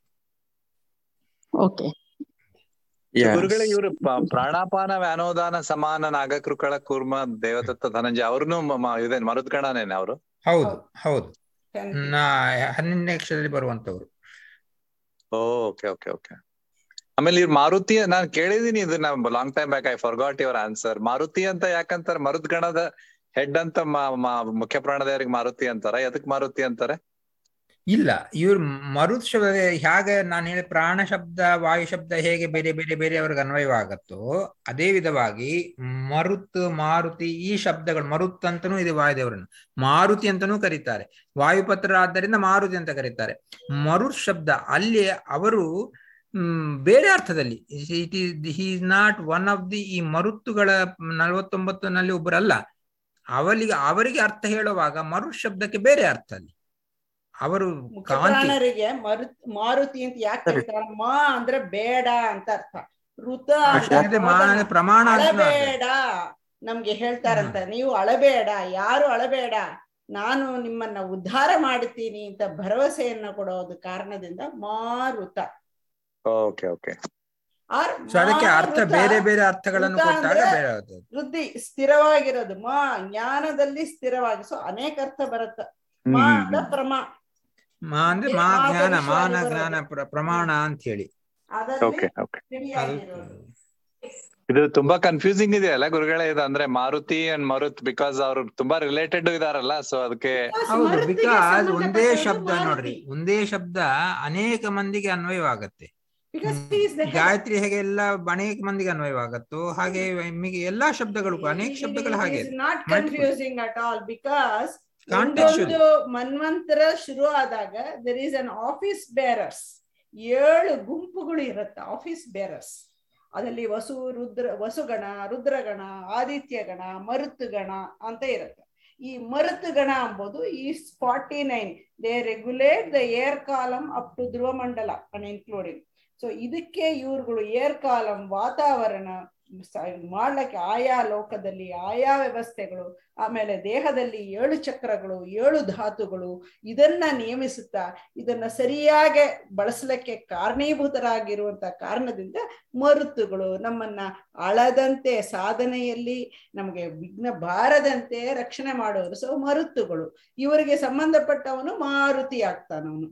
ಓಕೆ Yeah. ಗುರುಗಳೇ ಇವರು ಪ್ರಾಣಾಪಾನ ವ್ಯಾನೋದಾನ ಸಮಾನ ನಾಗಕೃಕಳ ಕೂರ್ಮ ದೇವದತ್ತ ಧನಂಜಯ ಅವ್ರನ್ನು ಇದೆ ಮರುದ್ಗಣನೇನ ಅವರು ಹೌದು ಹೌದು Ten. ನಾ ಹನ್ನೊಂದನೇ ಅಕ್ಷರದಲ್ಲಿ ಬರುವಂತವ್ರು ಓಕೆ ಓಕೆ ಓಕೆ ಆಮೇಲೆ ಇವ್ರು ಮಾರುತಿ ನಾನ್ ಕೇಳಿದೀನಿ ಇದನ್ನ long time back I forgot your answer Maruti ಅಂತ ಯಾಕಂತಾರೆ ಮರುದ್ಗಣದ ಹೆಡ್ ಅಂತ ಮ- ಮ- ಮುಖ್ಯ ಪ್ರಾಣದೇವರಿಗೆ ಮಾರುತಿ ಅಂತಾರ ಎದಕ್ ಮಾರುತಿ ಅಂತಾರೆ ಇಲ್ಲ ಇವ್ರು ಮರುತ್ ಶಬ್ದ ಹೇಗೆ ನಾನು ಹೇಳಿ ಪ್ರಾಣ ಶಬ್ದ ವಾಯು ಶಬ್ದ ಹೇಗೆ ಬೇರೆ ಬೇರೆ ಬೇರೆ ಅವ್ರಿಗೆ ಅನ್ವಯವಾಗತ್ತೋ ಅದೇ ವಿಧವಾಗಿ ಮರುತ್ ಮಾರುತಿ ಈ ಶಬ್ದಗಳು ಮರುತ್ ಅಂತನೂ ಇದೆ ವಾಯುದೇವರನ್ನು ಮಾರುತಿ ಅಂತಾನೂ ಕರೀತಾರೆ ವಾಯುಪತ್ರ ಆದ್ದರಿಂದ ಮಾರುತಿ ಅಂತ ಕರೀತಾರೆ ಮರುತ್ ಶಬ್ದ ಅಲ್ಲಿ ಅವರು ಹ್ಮ್ ಬೇರೆ ಅರ್ಥದಲ್ಲಿ it is he is not one of the ಈ ಮರುತ್ತುಗಳ ನಲವತ್ತೊಂಬತ್ತನಲ್ಲಿ ಒಬ್ಬರಲ್ಲ ಅವರಿಗೆ ಅವರಿಗೆ ಅರ್ಥ ಹೇಳುವಾಗ ಮರುತ್ ಶಬ್ದಕ್ಕೆ ಬೇರೆ ಅರ್ಥ ಅಲ್ಲಿ ಅವರು ಕಾಂತಿ ಮುಖ್ಯಪ್ರಾಣರಿಗೆ ಮರು ಮಾರುತಿ ಅಂತ ಯಾಕೆ ಕರೀತಾರೆ ಮಾ ಅಂದ್ರೆ ಬೇಡ ಅಂತ ಅರ್ಥ ಋತ ಅಷ್ಟೇ ಅಂದ್ರೆ ಮಾ ಅಂದ್ರೆ ಪ್ರಮಾಣ ಅಂತನೂ ಅರ್ಥ. ಅಳಬೇಡ ನಮ್ಗೆ ಹೇಳ್ತಾರಂತ ನೀವು ಅಳಬೇಡ ಯಾರು ಅಳಬೇಡ ನಾನು ನಿಮ್ಮನ್ನ ಉದ್ಧಾರ ಮಾಡುತ್ತೀನಿ ಅಂತ ಭರವಸೆಯನ್ನ ಕೊಡೋದು ಕಾರಣದಿಂದ ಮಾರುತ ಓಕೆ ಓಕೆ ಆರ್ ಸೊ ಅದಕ್ಕೆ ಅರ್ಥ ಮಾರುತ ಬೇರೆ ಬೇರೆ ಅರ್ಥಗಳನ್ನು ಋತ ಕೊಟ್ಟಾಗ ಅಂದ್ರೆ ಬೇರೆ ಆಗುತ್ತೆ ವೃದ್ಧಿ ಸ್ಥಿರವಾಗಿರೋದು ಮಾ ಜ್ಞಾನದಲ್ಲಿ ಸ್ಥಿರವಾಗಿ ಸೊ ಅನೇಕ ಅರ್ಥ ಬರುತ್ತೆ ಮಾ ಅಂದ ಪ್ರಮಾ ಮಾ ಅಂದ್ರೆ ಮಾ ಮಾತು ಜ್ಞಾನ ವಿಶ್ವಾಸ ಮಾನ ಬರೋದು. ಜ್ಞಾನ ಪ್ರ- ಪ್ರಮಾಣ ಅಂತ ಹೇಳಿ ಅದರಲ್ಲಿ ಓಕೆ ಓಕೆ ತಿಳಿಯಾಗಿರೋದು ಇದು ತುಂಬಾ ಕನ್ಫ್ಯೂಸಿಂಗ್ ಇದೆ ಅಲ್ಲ ಗುರುಗಳೇ ಇದು ಅಂದ್ರೆ ಮಾರುತಿ ಅಂಡ್ ಮರುತ್ ಬಿಕಾಸ್ ಅವ್ರು ತುಂಬಾ ರಿಲೇಟೆಡ್ ಇದಾರಲ್ಲ ಸೊ ಅದಕ್ಕೆ ಹೌದು ಮರುತ್ತಿಗೆ ಬಿಕಾಸ್ ಒಂದೇ ಸಂಬಂಧಪಟ್ಟದ್ದು ಶಬ್ದ ಮಾರುತಿ. ನೋಡ್ರಿ ಒಂದೇ ಶಬ್ದ ಅನೇಕ ಮಂದಿಗೆ ಅನ್ವಯವಾಗತ್ತೆ Because he is the head. Gayatri ಹೇಗೆ ಎಲ್ಲ ಅನೇಕ ಮಂದಿಗೆ ಅನ್ವಯವಾಗತ್ತೋ ಹಾಗೆ ನಿಮಗೆ ಎಲ್ಲಾ ಶಬ್ದಗಳು ಅನೇಕ ಶಬ್ದಗಳು ಹಾಗೆ It is not Multiple. confusing at all because Contextual. ಒಂದೊಂದು ಮನ್ವಂತರ ಶುರು ಆದಾಗ there is an office bearers ಏಳು ಗುಂಪುಗಳು ಇರುತ್ತೆ ಆಫೀಸ್ ಬೇರರ್ಸ್ ಅದರಲ್ಲಿ ವಸು ರುದ್ರ ವಸುಗಣ ರುದ್ರಗಣ ಆದಿತ್ಯಗಣ ಮರುತುಗಣ ಅಂತ ಇರುತ್ತೆ ಈ ಮರುತುಗಣ ಎಂಬುದು ಈ forty nine they regulate the air column up to ಧ್ರುವ ಮಂಡಲ ಅಂಡ್ ಇನ್ಕ್ಲೂಡಿಂಗ್ ಸೊ ಇದಕ್ಕೆ ಇವ್ರುಗಳು ಏರ್ ಕಾಲಂ ವಾತಾವರಣ ಸ- ಮಾಡ್ಲಿಕ್ಕೆ ಆಯಾ ಲೋಕದಲ್ಲಿ ಆಯಾ ವ್ಯವಸ್ಥೆಗಳು ಆಮೇಲೆ ದೇಹದಲ್ಲಿ ಏಳು ಚಕ್ರಗಳು ಏಳು ಧಾತುಗಳು ಇದನ್ನ ನಿಯಮಿಸುತ್ತಾ ಇದನ್ನ ಸರಿಯಾಗಿ ಬಳಸಲಿಕ್ಕೆ ಕಾರಣೀಭೂತರಾಗಿರುವಂತ ಕಾರಣದಿಂದ ಮರುತ್ತುಗಳು ನಮ್ಮನ್ನ ಅಳದಂತೆ ಸಾಧನೆಯಲ್ಲಿ ನಮಗೆ ವಿಘ್ನ ಬಾರದಂತೆ ರಕ್ಷಣೆ ಮಾಡೋರು ಸೊ ಮರುತ್ತುಗಳು ಇವರಿಗೆ ಸಂಬಂಧಪಟ್ಟವನು ಮಾರುತಿ ಆಗ್ತಾನವನು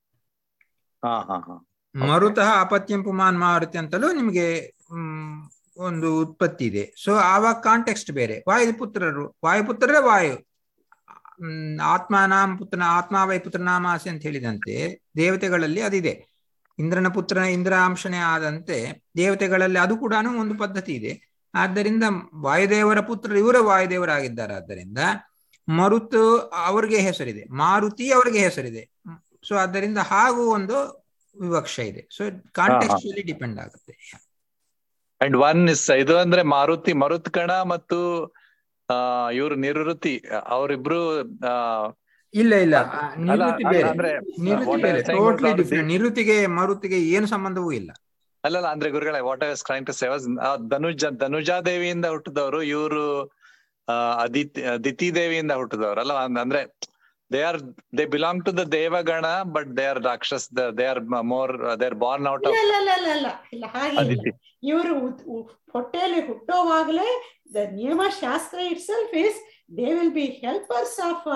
ಹಾ ಹಾ ಹಾ ಮರುತಃ ಅಪತ್ಯಂ ಪುಮಾನ್ ಮಾರುತಿ ಅಂತಲೂ ನಿಮಗೆ ಹ್ಮ್ ಒಂದು ಉತ್ಪತ್ತಿ ಇದೆ ಸೊ ಆವಾಗ ಕಾಂಟೆಕ್ಸ್ಟ್ ಬೇರೆ ವಾಯುಪುತ್ರರು ವಾಯುಪುತ್ರರೇ ವಾಯು ಹ್ಮ್ ಆತ್ಮಾನಾಂ ಪುತ್ರ ಆತ್ಮಾವೈ ಪುತ್ರನಾಮಾಸಿ ಅಂತ ಹೇಳಿದಂತೆ ದೇವತೆಗಳಲ್ಲಿ ಅದಿದೆ ಇಂದ್ರನ ಪುತ್ರ ಇಂದ್ರಾಂಶನೇ ಆದಂತೆ ದೇವತೆಗಳಲ್ಲಿ ಅದು ಕೂಡ ಒಂದು ಪದ್ಧತಿ ಇದೆ ಆದ್ದರಿಂದ ವಾಯುದೇವರ ಪುತ್ರರು ಇವರ ವಾಯುದೇವರಾಗಿದ್ದಾರೆ ಆದ್ದರಿಂದ ಮರುತು ಅವರಿಗೆ ಹೆಸರಿದೆ ಮಾರುತಿ ಅವರಿಗೆ ಹೆಸರಿದೆ ಸೊ ಆದ್ದರಿಂದ ಹಾಗೂ ಒಂದು ವಿವಕ್ಷ ಇದೆ ಸೊ ಕಾಂಟೆಕ್ಚುಲಿ ಡಿಪೆಂಡ್ ಆಗುತ್ತೆ ಅಂಡ್ ಒನ್ ಇಸ್ ಇದು ಅಂದ್ರೆ ಮಾರುತಿ ಮರುತ್ ಗಣ ಮತ್ತು ಆ ಇವ್ರು ನಿವೃತ್ತಿ ಅವರಿಬ್ರು ಆ ಇಲ್ಲ ಇಲ್ಲ ಅಲ್ಲ, ಆ, ನಿವೃತ್ತಿ ಬೇರೆ ಅಂದ್ರೆ ನಿವೃತ್ತಿ what I ಬೇರೆ was saying was ಟೋಟ್ಲಿ ಅವ್ರು ಡಿಫ್ರೆಂಟ್ ನಿವೃತ್ತಿಗೆ ಮರುತಿಗೆ ಏನು ಸಂಬಂಧವೂ ಇಲ್ಲ ಅಲ್ಲಲ್ಲ ಅಂದ್ರೆ ಗುರುಗಳೇ what I was trying to save ಧನುಜ ಧನುಜಾ ದೇವಿಯಿಂದ ಹುಟ್ಟಿದವರು ಇವರು ಅದಿತಿ ದಿತಿ ದೇವಿಯಿಂದ ಹುಟ್ಟಿದವರು ಅಲ್ಲ ಅಂದ್- ಅಂದ್ರೆ they are they belong to the ದೇವಗಣ ಬಟ್ ದೇ ಆರ್ ರಾಕ್ಷಸ್ they are more they are born out ಇಲ್ಲ ಆಫ್ ಇಲ್ಲ ಇಲ್ಲ ಇಲ್ಲ ಇಲ್ಲ ಇಲ್ಲ ಹಾಗೆ ಇಲ್ಲ ಅದಿತಿ ಇವರು ಹೊಟ್ಟೆಯಲ್ಲಿ ಹುಟ್ಟೋವಾಗಲೇ ದ ನಿಯಮ ಶಾಸ್ತ್ರ itself is they will be helpers of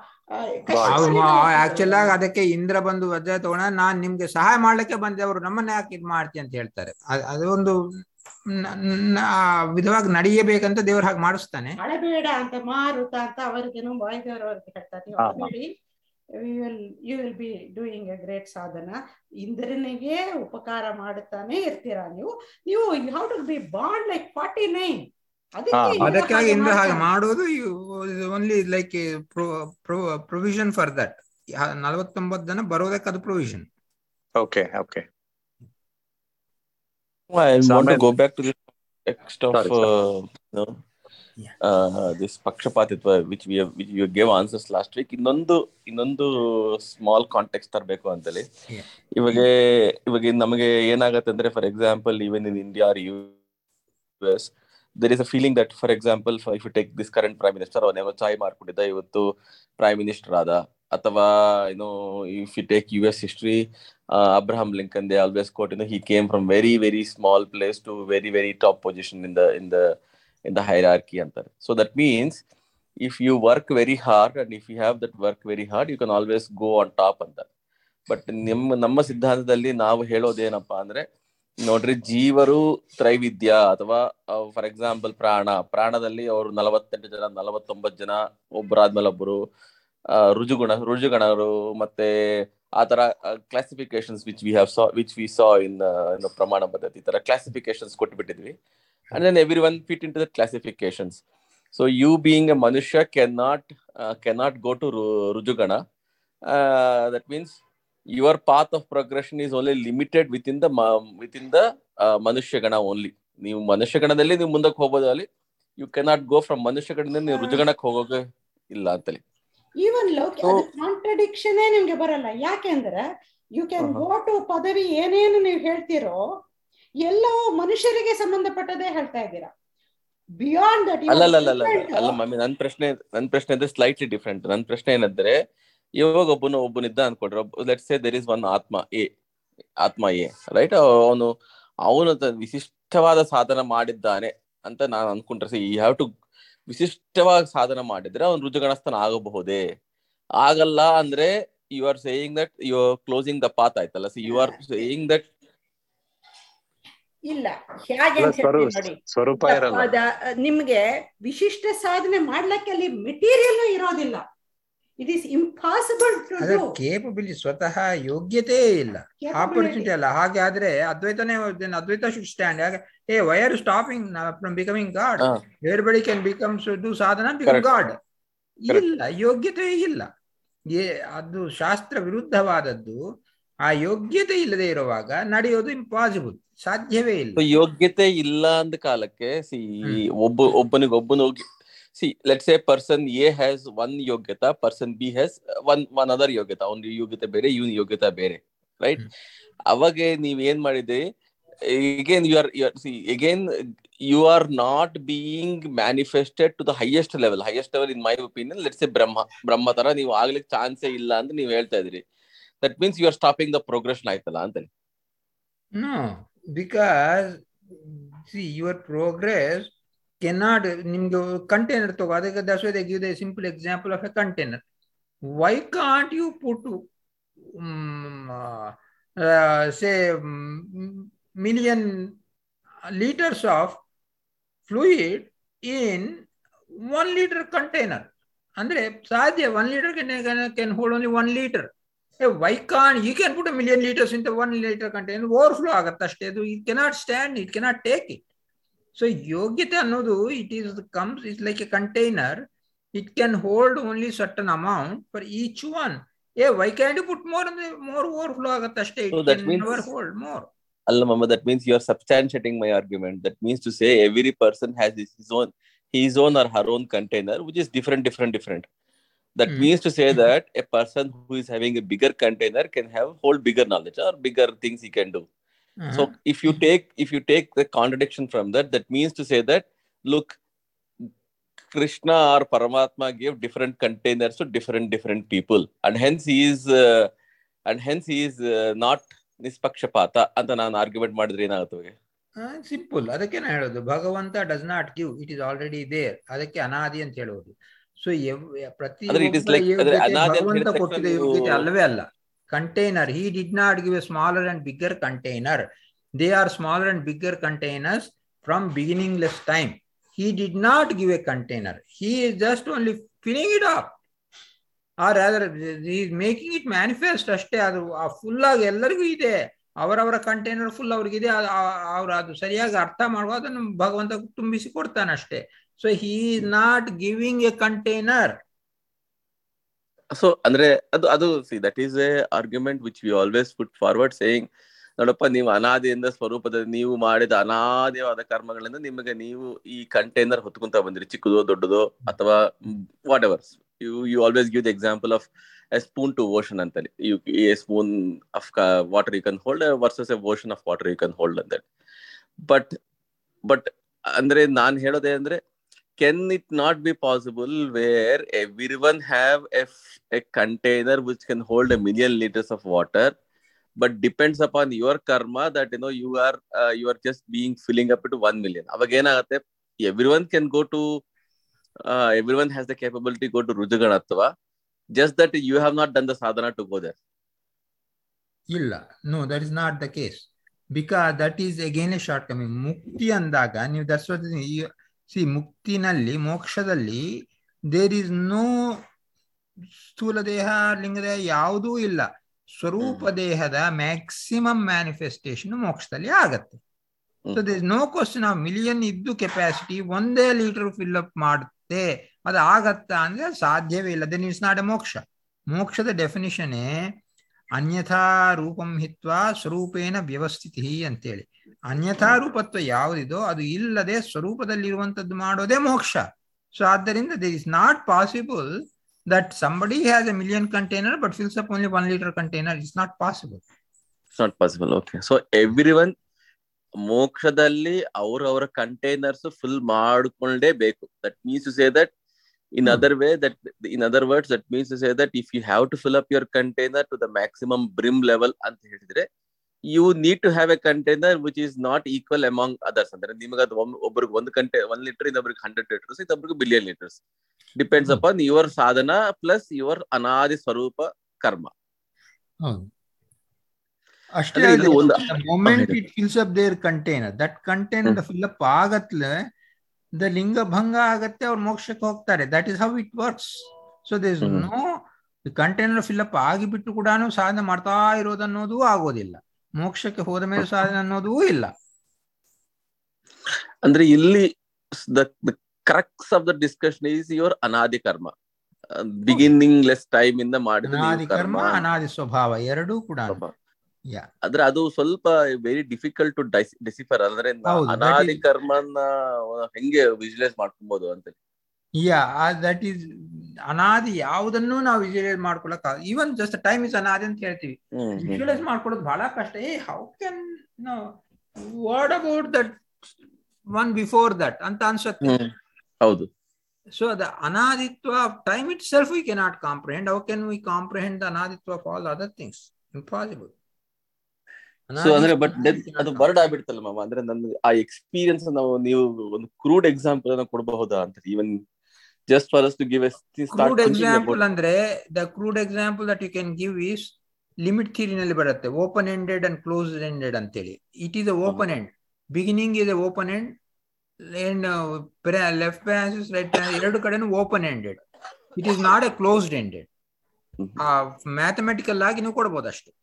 actual ಆಗಿ ಅದಕ್ಕೆ ಇಂದ್ರ ಬಂದು ವಜ್ರ ತಗೊಂಡ ನಾನ್ ನಿಮ್ಗೆ ಸಹಾಯ ಮಾಡ್ಲಿಕ್ಕೆ ಬಂದೆ ಅವರು ನಮ್ಮನ್ನ ಯಾಕೆ ಇದ್ ಮಾಡ್ತಿ ಅಂತ ಹೇಳ್ತಾರೆ ಅದ್- ಅದು ಒಂದು ನ- ನ- ಆ ವಿಧವಾಗಿ ನಡೆಯಬೇಕಂತ ದೇವ್ರು ಹಾಗೆ ಮಾಡಿಸ್ತಾನೆ ಅಳಬೇಡ ಅಂತ ಮಾರುತ ಅಂತ ಅವರಿಗೇನು ವಾಯುದೇವರವ್ರಿಗೆ ಹೇಳ್ತಾರೆ ನೀವು ಹಾ, ಹಾ. ಅಳಬೇಡಿ you will you will be doing a great ಸಾಧನ ಇಂದ್ರನಿಗೆ ಉಪಕಾರ ಮಾಡುತ್ತಾನೆ ಇರ್ತೀರಾ ನೀವು ನೀವು you how to be bond like forty nine ಅದಕ್ಕೆ ಹಾ, ಇಂದ್ರ ಅದಕ್ಕಾಗಿ ಹಾಗೆ ಇಂದ್ರ ಹಾಗೆ ಮಾಡ್ತಾನೆ. ಮಾಡೋದು only like provision for that ನಲವತ್ತೊಂಬತ್ತು ಜನ ಬರೋದಕ್ಕೆ ಅದು provision okay okay I want to Samet. go back to the text of Sorry, sorry. uh, you know, Yeah. uh, this ಪಕ್ಷಪಾತಿತ್ವ which we have which you gave answers last week ಇನ್ನೊಂದು ಇನ್ನೊಂದು small context ತರಬೇಕು ಅಂತೇಳಿ Yeah. ಇವಾಗ ಇವಾಗ ನಮಗೆ ಏನಾಗತ್ತೆ ಅಂದ್ರೆ for example even in India or U S there is a feeling that for example if you take this current prime minister ಅವನೇನೋ ಚಾಯ್ ಮಾಡ್ಕೊಂಡಿದ್ದ ಇವತ್ತು ಪ್ರೈಮ್ ಮಿನಿಸ್ಟರ್ ಆದ ಅಥವಾ ಏನೋ if you take U S history Abraham Lincoln they always quote you know he came from very very small place to very very top position in the in the in the hierarchy ಅಂತಾರೆ so that means if you work very hard and if you have that work very hard you can always go on top ಅಂತ but ನಿಮ್ಮ ನಮ್ಮ ಸಿದ್ಧಾಂತದಲ್ಲಿ ನಾವು ಹೇಳೋದೇನಪ್ಪಾ ಅಂದ್ರೆ ನೋಡ್ರಿ ಜೀವರು ತ್ರೈವಿಧ್ಯ ಅಥವಾ ಫಾರ್ ಎಕ್ಸಾಂಪಲ್ ಪ್ರಾಣ ಪ್ರಾಣದಲ್ಲಿ ಅವರು ನಲವತ್ತೆಂಟು ಜನ ನಲವತ್ತೊಂಬತ್ತು ಜನ ಒಬ್ಬರಾದ್ಮೇಲೆ ಒಬ್ಬರು ಆ, ರುಜುಗುಣ ರುಜುಗಣರು ಮತ್ತೆ ಆ ತರ classifications which we have saw which we saw in ಪ್ರಮಾಣ ಪದ್ಧತಿ ಈ ತರ ಕ್ಲಾಸಿಫಿಕೇಶನ್ಸ್ ಕೊಟ್ಬಿಟ್ಟಿದ್ವಿ and then every one fit into the classifications so you being a ಮನುಷ್ಯ can not can not go to ರುಜುಗಣ that means your path of progression is only limited within the within the ಮನುಷ್ಯಗಣ only ನೀವು ಮನುಷ್ಯಗಣದಲ್ಲಿ ನೀವು ಮುಂದಕ್ಕೆ ಹೋಗೋದು ಅಲ್ಲಿ you cannot go from ಮನುಷ್ಯಗಣದಿಂದ ನೀವು ರುಜುಗಣಕ್ಕೆ ಹೋಗೋಕೆ ಇಲ್ಲ ಅಂತೇಳಿ ಈವನ್ ಲೌಕಿ So- ಅದು ಕಾಂಟ್ರಡಿಕ್ಷನ್ ನಿಮ್ಗೆ ಬರಲ್ಲ ಯಾಕೆಂದ್ರೆ you can Uh-huh. Go to ಪದವಿ ಏನೇನು ನೀವು ಹೇಳ್ತೀರೋ ಎಲ್ಲವೂ ಮನುಷ್ಯರಿಗೆ ಸಂಬಂಧಪಟ್ಟದೇ ಹೇಳ್ತಾ ಇದ್ದೀರಾ ಬಿಯಾಂಡ್ ದಟ್ ಅಲ್ಲ ಅಲ್ಲ ಅಲ್ಲ ಅಲ್ಲ ಅಲ್ಲ ಅಲ್ಲ ಮಮ್ಮಿ ನನ್ ಪ್ರಶ್ನೆ ನನ್ ಪ್ರಶ್ನೆ ಅಂದ್ರೆ ಸ್ಲೈಟ್ಲಿ ಡಿಫ್ರೆಂಟ್ ನನ್ ಪ್ರಶ್ನೆ ಏನಂದ್ರೆ ಇವಾಗ ಒಬ್ಬನು ಒಬ್ಬನಿದ್ದ ಅನ್ಕೊಂಡ್ರೆ let's say there is one ಆತ್ಮ ಎ ಆತ್ಮ ಎ ರೈಟ್ ಅವನು ಅವನು ತ- ವಿಶಿಷ್ಟವಾದ ಸಾಧನ ಮಾಡಿದ್ದಾನೆ ಅಂತ ನಾನು ಅನ್ಕೊಂಡ್ರೆ ಸಿ ಯು ಹ್ಯಾವ್ ಟು ವಿಶಿಷ್ಟವಾಗಿ ಸಾಧನ ಮಾಡಿದ್ರೆ ಅವನು ರುಜುಗಣಸ್ಥನ ಆಗಬಹುದೇ ಆಗಲ್ಲ ಅಂದ್ರೆ you are saying that you are closing the path ಆಯ್ತಲ್ಲ see you are saying that ಇಲ್ಲ ಹೇಗೆ ಅಂತ ಸ್ವರೂ ಹೇಳ್ತೀನಿ ನೋಡಿ ಸ್ವರೂಪ ಇರಲ್ಲ ಅದ- ನಿಮ್ಗೆ ವಿಶಿಷ್ಟ ಸಾಧನೆ ಮಾಡ್ಲಿಕ್ಕೆ ಅಲ್ಲಿ ಮೆಟೀರಿಯಲ್ ಇರೋದಿಲ್ಲ ಇಟ್ ಈಸ್ ಇಂಪಾಸಿಬಲ್ ಟು ಅದರ ಡೂ ಕೇಪಬಿಲಿಟಿ ಸ್ವತಃ ಯೋಗ್ಯತೆ ಇಲ್ಲ ಆಪರ್ಚುನಿಟಿ ಅಲ್ಲ ಹಾಗೆ ಆದ್ರೆ ಅದ್ವೈತನೇ then ಅದ್ವೈತ ಶುಡ್ ಸ್ಟ್ಯಾಂಡ್ ಹಾಗೆ ಏ why are stopping from becoming God ಹಾ. ಎವ್ರಿಬಡಿ ಕ್ಯಾನ್ ಬಿಕಮ್ ಡು ಸಾಧನ ಬಿಕಮ್ Correct. God Correct. ಇಲ್ಲ ಯೋಗ್ಯತೆ ಇಲ್ಲ ಏ ಅದು ಶಾಸ್ತ್ರ ವಿರುದ್ಧವಾದದ್ದು ಆ ಯೋಗ್ಯತೆ ಇಲ್ಲದೆ ಇರುವಾಗ ನಡೆಯೋದು ಇಂಪಾಸಿಬಲ್ ಸಾಧ್ಯವೇ ಇಲ್ಲ So, ಯೋಗ್ಯತೆ ಇಲ್ಲ ಅಂದ ಕಾಲಕ್ಕೆ ಸಿ ಹ್ಮ್. ಒಬ್ಬ ಒಬ್ಬನಿಗೆ ಒಬ್ಬನು see let's A person A has one ಯೋಗ್ಯತಾ person B has one one other ಯೋಗ್ಯತಾ ಅವ್ನ ಯೋಗ್ಯತೆ ಬೇರೆ ಇವನ್ ಯೋಗ್ಯತಾ ಬೇರೆ ರೈಟ್ ಹ್ಮ್. ಅವಾಗ ನೀವ್ ಏನ್ ಮಾಡಿದ್ರಿ again you are you are see again you are not being manifested to the highest level highest level in my opinion let's say brahma ಬ್ರಹ್ಮ ತರ ನೀವು ಆಗ್ಲಿಕ್ಕೆ ಚಾನ್ಸೇ ಇಲ್ಲ ಅಂತ ನೀವು ಹೇಳ್ತಾ ಇದ್ರಿ that means you are stopping the progression ಆಯ್ತಲ್ಲ ಅಂತ No, because see your progress cannot ನಿಮ್ಗೆ ಕಂಟೈನರ್ ತಗೋ ಅದಕ್ಕೆ that's why they give the simple example of a container. Why can't you put um, uh, uh, say um, million liters of fluid in one liter container? ಅಂದ್ರೆ ಸಾಧ್ಯ one litre can hold only one litre why can you can put million litres ಇಂತ one litre container overflow ಆಗತ್ತೆ ಅಷ್ಟೇ ಅದು it cannot stand it cannot take it so ಯೋಗ್ಯತೆ ಅನ್ನೋದು it is comes it's like a container it can hold only certain amount for each one ಏ why can you put more ಅಂದ್ರೆ more overflow ಆಗತ್ತೆ ಅಷ್ಟೇ So it that can means- never hold more Allah Mama, that means you are substantiating my argument. That means to say every person has his, his own his own or her own container, which is different, different, different. That Hmm. means to say that a person who is having a bigger container can have hold bigger knowledge or bigger things he can do. So if you take if you take the contradiction from that, that means to say that look, Krishna or Paramatma gave different containers to different different people, and hence he is uh, and hence he is uh, not ನಿಷ್ಪಕ್ಷಪಾತ ಅಂತ ನಾನು argument ಮಾಡಿದ್ರೆ ಏನಾಗುತ್ತೆ simple ಅದಕ್ಕೆ ನಾನು ಹೇಳೋದು ಭಗವಂತ does not give it is already there ಅದಕ್ಕೆ ಅನಾದಿ ಅಂತ ಹೇಳೋದು ಸೊ ಪ್ರತಿ ಅಂದ್ರೆ it is ಒಬ್ಬರ like- ಅಂದ್ರೆ ಯೋಗ್ಯತೆ ಅನಾದಿ ಅಂತ ಭಗವಂತ ಹೇಳಿದ ತಕ್ಷಣ ಕೊಟ್ಟಿದ ನೀವು- ಯೋಗ್ಯತೆ ಅಲ್ಲವೇ ಅಲ್ಲ container he did not give a smaller and bigger container they are smaller and bigger containers from beginningless time he did not give a container he is just only filling it up or rather he is making it manifest ಅಷ್ಟೇ ಅದು full ಆಗಿ ಎಲ್ಲರಿಗೂ ಇದೆ ಅವರವರ container full ಅವ್ರಿಗಿದೆ ಅವ್ರು ಅದು ಸರಿಯಾಗಿ ಅರ್ಥ ಮಾಡುವ ಅದನ್ನು ಭಗವಂತ ತುಂಬಿಸಿ ಕೊಡ್ತಾನೆ ಅಷ್ಟೇ so he is not giving a container so ಅಂದ್ರೆ ಅದು ಅದು see that is a argument which we always put forward saying ನೋಡಪ್ಪ ನೀವು ಅನಾದಿಯಿಂದ ಸ್ವರೂಪದ ನೀವು ಮಾಡಿದ ಅನಾದಿಯಾದ ಕರ್ಮಗಳಿಂದ ನಿಮಗೆ ನೀವು ಈ ಕಂಟೈನರ್ ಹೊತ್ಕೊಂತ ಬಂದಿರಿ ಚಿಕ್ಕದೋ ದೊಡ್ಡದೋ ಅಥವಾ whatever you you always give the example of a spoon to ocean ಅಂತೇಳಿ you a spoon of water you can hold versus a ocean of water you can hold ಅಂತೇಳಿ ಬಟ್ ಬಟ್ ಅಂದ್ರೆ ನಾನ್ ಹೇಳೋದೇ ಅಂದ್ರೆ can it not be possible where everyone have a, f- a container which can hold a million liters of water but depends upon your karma that you know you are uh, you are just being filling up to 1 million ಅವಾಗ ಏನಾಗುತ್ತೆ everyone can go to uh, everyone has the capability to go to rujaganatva just that you have not done the sadhana to go there ಇಲ್ಲ no that is not the case because that is again a shortcoming ಮುಕ್ತಿ ಅಂದಾಗ ನೀವು that's C ಮುಕ್ತಿನಲ್ಲಿ ಮೋಕ್ಷದಲ್ಲಿ there is no ಸ್ಥೂಲ ದೇಹ ಲಿಂಗದೇಹ ಯಾವುದೂ ಇಲ್ಲ ಸ್ವರೂಪ ದೇಹದ ಮ್ಯಾಕ್ಸಿಮಮ್ ಮ್ಯಾನಿಫೆಸ್ಟೇಷನ್ ಮೋಕ್ಷದಲ್ಲಿ ಆಗತ್ತೆ so this no question of million ಇದ್ದು ಕೆಪಾಸಿಟಿ ಒಂದೇ ಲೀಟರ್ ಫಿಲ್ ಅಪ್ ಮಾಡುತ್ತೆ ಅದು ಆಗತ್ತಾ ಅಂದ್ರೆ ಸಾಧ್ಯವೇ ಇಲ್ಲ ದೆನ್ ಇಟ್ಸ್ ನಾಟ್ ಎ ಮೋಕ್ಷ ಮೋಕ್ಷದ ಡೆಫಿನಿಷನ್ ಅನ್ಯಥಾ ರೂಪಂ ಹಿತ್ವಾ ಸ್ವರೂಪೇನ ವ್ಯವಸ್ಥಿತಿ ಅಂತೇಳಿ ಅನ್ಯಥಾ ರೂಪತ್ವ ಯಾವುದಿದೋ ಅದು ಇಲ್ಲದೆ ಸ್ವರೂಪದಲ್ಲಿರುವಂತದ್ದು ಮಾಡೋದೇ ಮೋಕ್ಷ ಸೊ ಆದ್ದರಿಂದ this is not possible that somebody has a million container but fills up only one litre container it's not possible it's not possible okay so every one ಮೋಕ್ಷದಲ್ಲಿ ಅವರವರ ಕಂಟೈನರ್ಸ್ ಫುಲ್ ಮಾಡ್ಕೊಂಡೇ ಬೇಕು that means to say that in Hmm. other way that in other words that means to say that if you have to fill up your container to the maximum brim level ಅಂತ ಹೇಳಿದ್ರೆ you need to have a container which is not equal among others ಅಂದ್ರೆ ನಿಮಗೆ ಅದು ಒಬ್ಬರಿಗೆ ಒಂದು ಕಂಟೆ ಒಂದ್ litre ಇನ್ನೊಬ್ರಿಗೆ hundred litres ಇನ್ನೊಬ್ರಿಗೆ billion litres depends hmm. Upon your ಸಾಧನ ಪ್ಲಸ್ ಯುವರ್ ಅನಾದಿ ಸ್ವರೂಪ ಕರ್ಮ ಹೌದು ಅಷ್ಟೇ ಅಂದ್ರೆ ಇದು ಒಂದು ಮೊಮೆಂಟ್ ಹೇಳಿ. It fills up there container that container fill up ಆಗತ್ಲೆ ದ ಲಿಂಗ ಭಂಗ ಆಗತ್ತೆ ಅವ್ರು ಮೋಕ್ಷಕ್ಕೆ ಹೋಗ್ತಾರೆ that is how it works so this hmm. No container fill up ಆಗಿಬಿಟ್ಟು ಕೂಡ ಸಾಧನೆ ಮಾಡ್ತಾ ಇರೋದನ್ನೋದು ಆಗೋದಿಲ್ಲ ಮೋಕ್ಷಕ್ಕೆ ಹೋದ ಮೇಲೆ ಸಾಧನೆ ಅನ್ನೋದೂ ಇಲ್ಲ ಅಂದ್ರೆ ಇಲ್ಲಿ the crux of the discussion is your ಅನಾದಿ ಕರ್ಮ ಬಿಗಿನಿಂಗ್ ಲೆಸ್ ಟೈಮ್ ಇಂದ ಮಾಡಿದ ನೀವು ಅನಾದಿ ಕರ್ಮ ಅನಾದಿ ಸ್ವಭಾವ ಎರಡೂ ಕೂಡ ಸ್ವಭಾವ. ಯಾ ಆದ್ರೆ ಅದು ಸ್ವಲ್ಪ ವೆರಿ ಡಿಫಿಕಲ್ಟ್ ಟು ಡಿಸಿಫರ್ ಅಂದ್ರೆ ನಾ- ಹೌದು, that ಅನಾದಿ is- ಕರ್ಮನ ಹೆಂಗೆ ವಿಜುವಲೈಸ್ ಮಾಡ್ಕೊಬಹುದು ಅಂತ ಯಾ ದಟ್ ಈಸ್ ಅನಾದಿ ಯಾವುದನ್ನು ನಾವು ವಿಜುವಲೈಸ್ ಮಾಡ್ಕೊಳಕ್ ಈವನ್ ಜಸ್ಟ್ ಟೈಮ್ ಇಸ್ ಅನಾದಿ ಅಂತ ಹೇಳ್ತೀವಿ ಹ್ಮ್, ಹ್ಮ್. ವಿಜುವಲೈಸ್ ಮಾಡ್ಕೊಳ್ಳೋದು ಬಹಳ ಕಷ್ಟ ಏ how can no what about that one before that ಅಂತ ಅನ್ಸುತ್ತೆ ಹ್ಮ್. ಹೌದು ಸೊ ದ ಅನಾದಿತ್ವ of time itself we cannot comprehend how can we comprehend the ಅನಾದಿತ್ವ of all other things impossible so ಅಂದ್ರೆ ಬಟ್ ಅದು ಬರ್ಡ್ ಆಗ್ಬಿಡ್ತಲ್ಲ ಮಾಮ ಅಂದ್ರೆ ನನ್ಗೆ ಆ ಎಕ್ಸ್ಪೀರಿಯನ್ಸ್ ನಾವು ನೀವು ಒಂದು ಕ್ರೂಡ್ ಎಕ್ಸಾಂಪಲ್ ಅನ್ನ ಕೊಡಬಹುದಾ ಅಂತ even just for us to give crude example ಅಂದ್ರೆ the crude example that you can give is limit ಥಿಯರಿನಲ್ಲಿ ಬರುತ್ತೆ open ended and close ended ಅಂತೇಳಿ it is a open end beginning is a open end and left pans right ಎರಡು ಕಡೆನೂ open ended it is not a closed ended ಆ mathematical ಆಗಿ ನೀವು ಕೊಡ್ಬೋದು ಅಷ್ಟೇ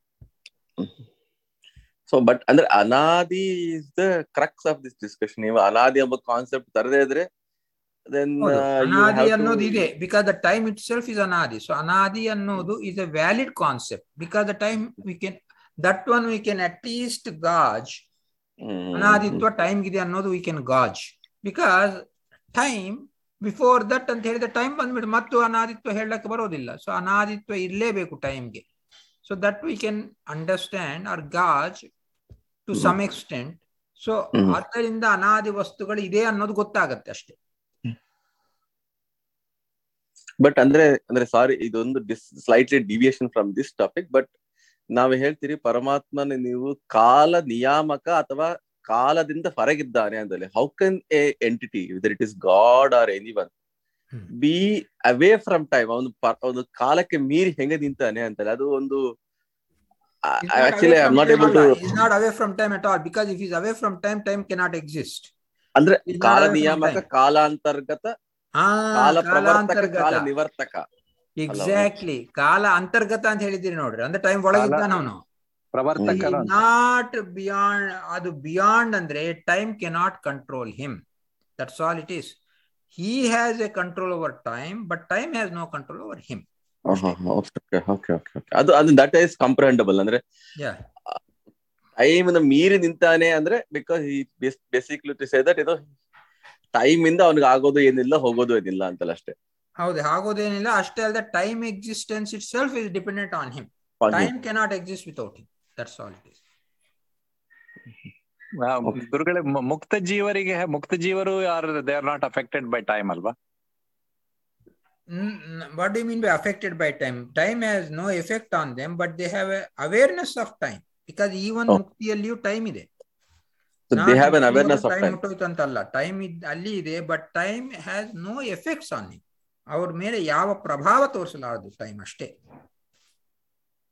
ಸೊ ಬಟ್ ಅಂದ್ರೆ ಅನಾದಿ is the crux of this discussion ನೀವು ಅನಾದಿ ಎಂಬ ಕಾನ್ಸೆಪ್ಟ್ ತರದೇ ಇದ್ರೆ ದೆನ್ ಹೌದು. ಅನಾದಿ ಅನ್ನೋದು ಇದೆ because the time itself is ಅನಾದಿ ಸೊ ಅನಾದಿ ಅನ್ನೋದು is a valid concept because the time we can that one we can at least gauge ಅನಾದಿತ್ವ ಟೈಮ್ ಇದೆ ಅನ್ನೋದು we can gauge because time before that ಅಂತ ಹೇಳಿದ time ಬಂದ್ಬಿಟ್ಟು ಮತ್ತು ಅನಾದಿತ್ವ ಹೇಳಕ್ಕೆ ಬರೋದಿಲ್ಲ ಸೊ ಅನಾದಿತ್ವ ಇರಲೇಬೇಕು ಟೈಮ್ಗೆ so that we can understand or gauge to hmm. Some extent so hmm. ಆದ್ದರಿಂದ ಅನಾದಿ ವಸ್ತುಗಳು ಇದೆ ಅನ್ನೋದು ಗೊತ್ತಾಗತ್ತೆ ಅಷ್ಟೇ ಬಟ್ ಅಂದ್ರೆ ಅಂದ್ರೆ ಸಾರಿ ಇದೊಂದು this slightly deviation from this topic but ನಾವು ಹೇಳ್ತೀರಿ ಪರಮಾತ್ಮನ ನೀವು ಕಾಲ ನಿಯಾಮಕ ಅಥವಾ ಕಾಲದಿಂದ ಹೊರಗಿದ್ದಾನೆ ಅಂತಲ್ಲಿ how can a entity whether it is God or any one hmm. Be away from time ಅವನು ಪ- ಒಂದು ಕಾಲಕ್ಕೆ ಮೀರಿ ಹೆಂಗೆ ನಿಂತಾನೆ ಅಂತಲ್ಲ ಅದು ಒಂದು He's not actually away I from not time able to ಅಲ್ಲ. He's not away from time at all because if he's away from time, time cannot exist. ಅಂದ್ರೆ He's not ಕಾಲ away from ನಿಯಾಮಕ time. ಕಾಲಾಂತರ್ಗತ ಆ, ಕಾಲ ಪ್ರವರ್ತಕ ಕಾಲಾಂತರ್ಗತ ಕಾಲ ನಿವರ್ತಕ exactly ಕಾಲ ಅಂತರ್ಗತ ಅಂತ ಹೇಳಿದ್ದೀರಿ ನೋಡ್ರಿ ಅಂದ್ರೆ ಟೈಮ್ ಒಳಗಿದ್ದಾನ ಅವನು ಪ್ರವರ್ತಕರ ಅಂತ. ನಾಟ್ ಬಿಯಾಂಡ್ ಅದು ಬಿಯಾಂಡ್ ಅಂದ್ರೆ time cannot control him that's all it is he has a control over time but time has no control over him okay okay okay ಅದು ಅದು ದಟ್ ಈಸ್ ಕಂಪ್ರಹೆಂಡಬಲ್ ಅಂದ್ರೆ ಯಾ ಟೈಮ್ ಮೀರಿ ನಿಂತಾನೆ ಅಂದ್ರೆ because basically to say that ಇದು time ಇಂದ ಅವ್ನಿಗೆ ಆಗೋದು ಏನಿಲ್ಲ ಹೋಗೋದು ಏನಿಲ್ಲ ಅಂತಲ್ಲ ಅಷ್ಟೇ ಹೌದು ಆಗೋದೇನಿಲ್ಲ ಅಷ್ಟೇ ಅಲ್ಲದೆ time existence itself is dependent on him time cannot exist without him that's all it is ಆ, Okay. ಗುರುಗಳೇ ಮು- ಮುಕ್ತ ಜೀವರಿಗೆ ಮುಕ್ತ ಜೀವರು are they are not affected by time ಅಲ್ವಾ Mm, mm, what do you mean by affected by time? Time has no effect on them, but they have a awareness of time. Because even Oh. ಮುಕ್ತಿಯಲ್ಲಿಯೂ time ಇದೆ they have an awareness of time time ಮುಟ್ಟೋಯ್ತು ಅಂತಲ್ಲ time ಅಲ್ಲಿ ಇದೆ but time has no effects on him ಅವ್ರ ಮೇಲೆ ಯಾವ ಪ್ರಭಾವ ತೋರಿಸಲಾರದು ಟೈಮ್ ಅಷ್ಟೇ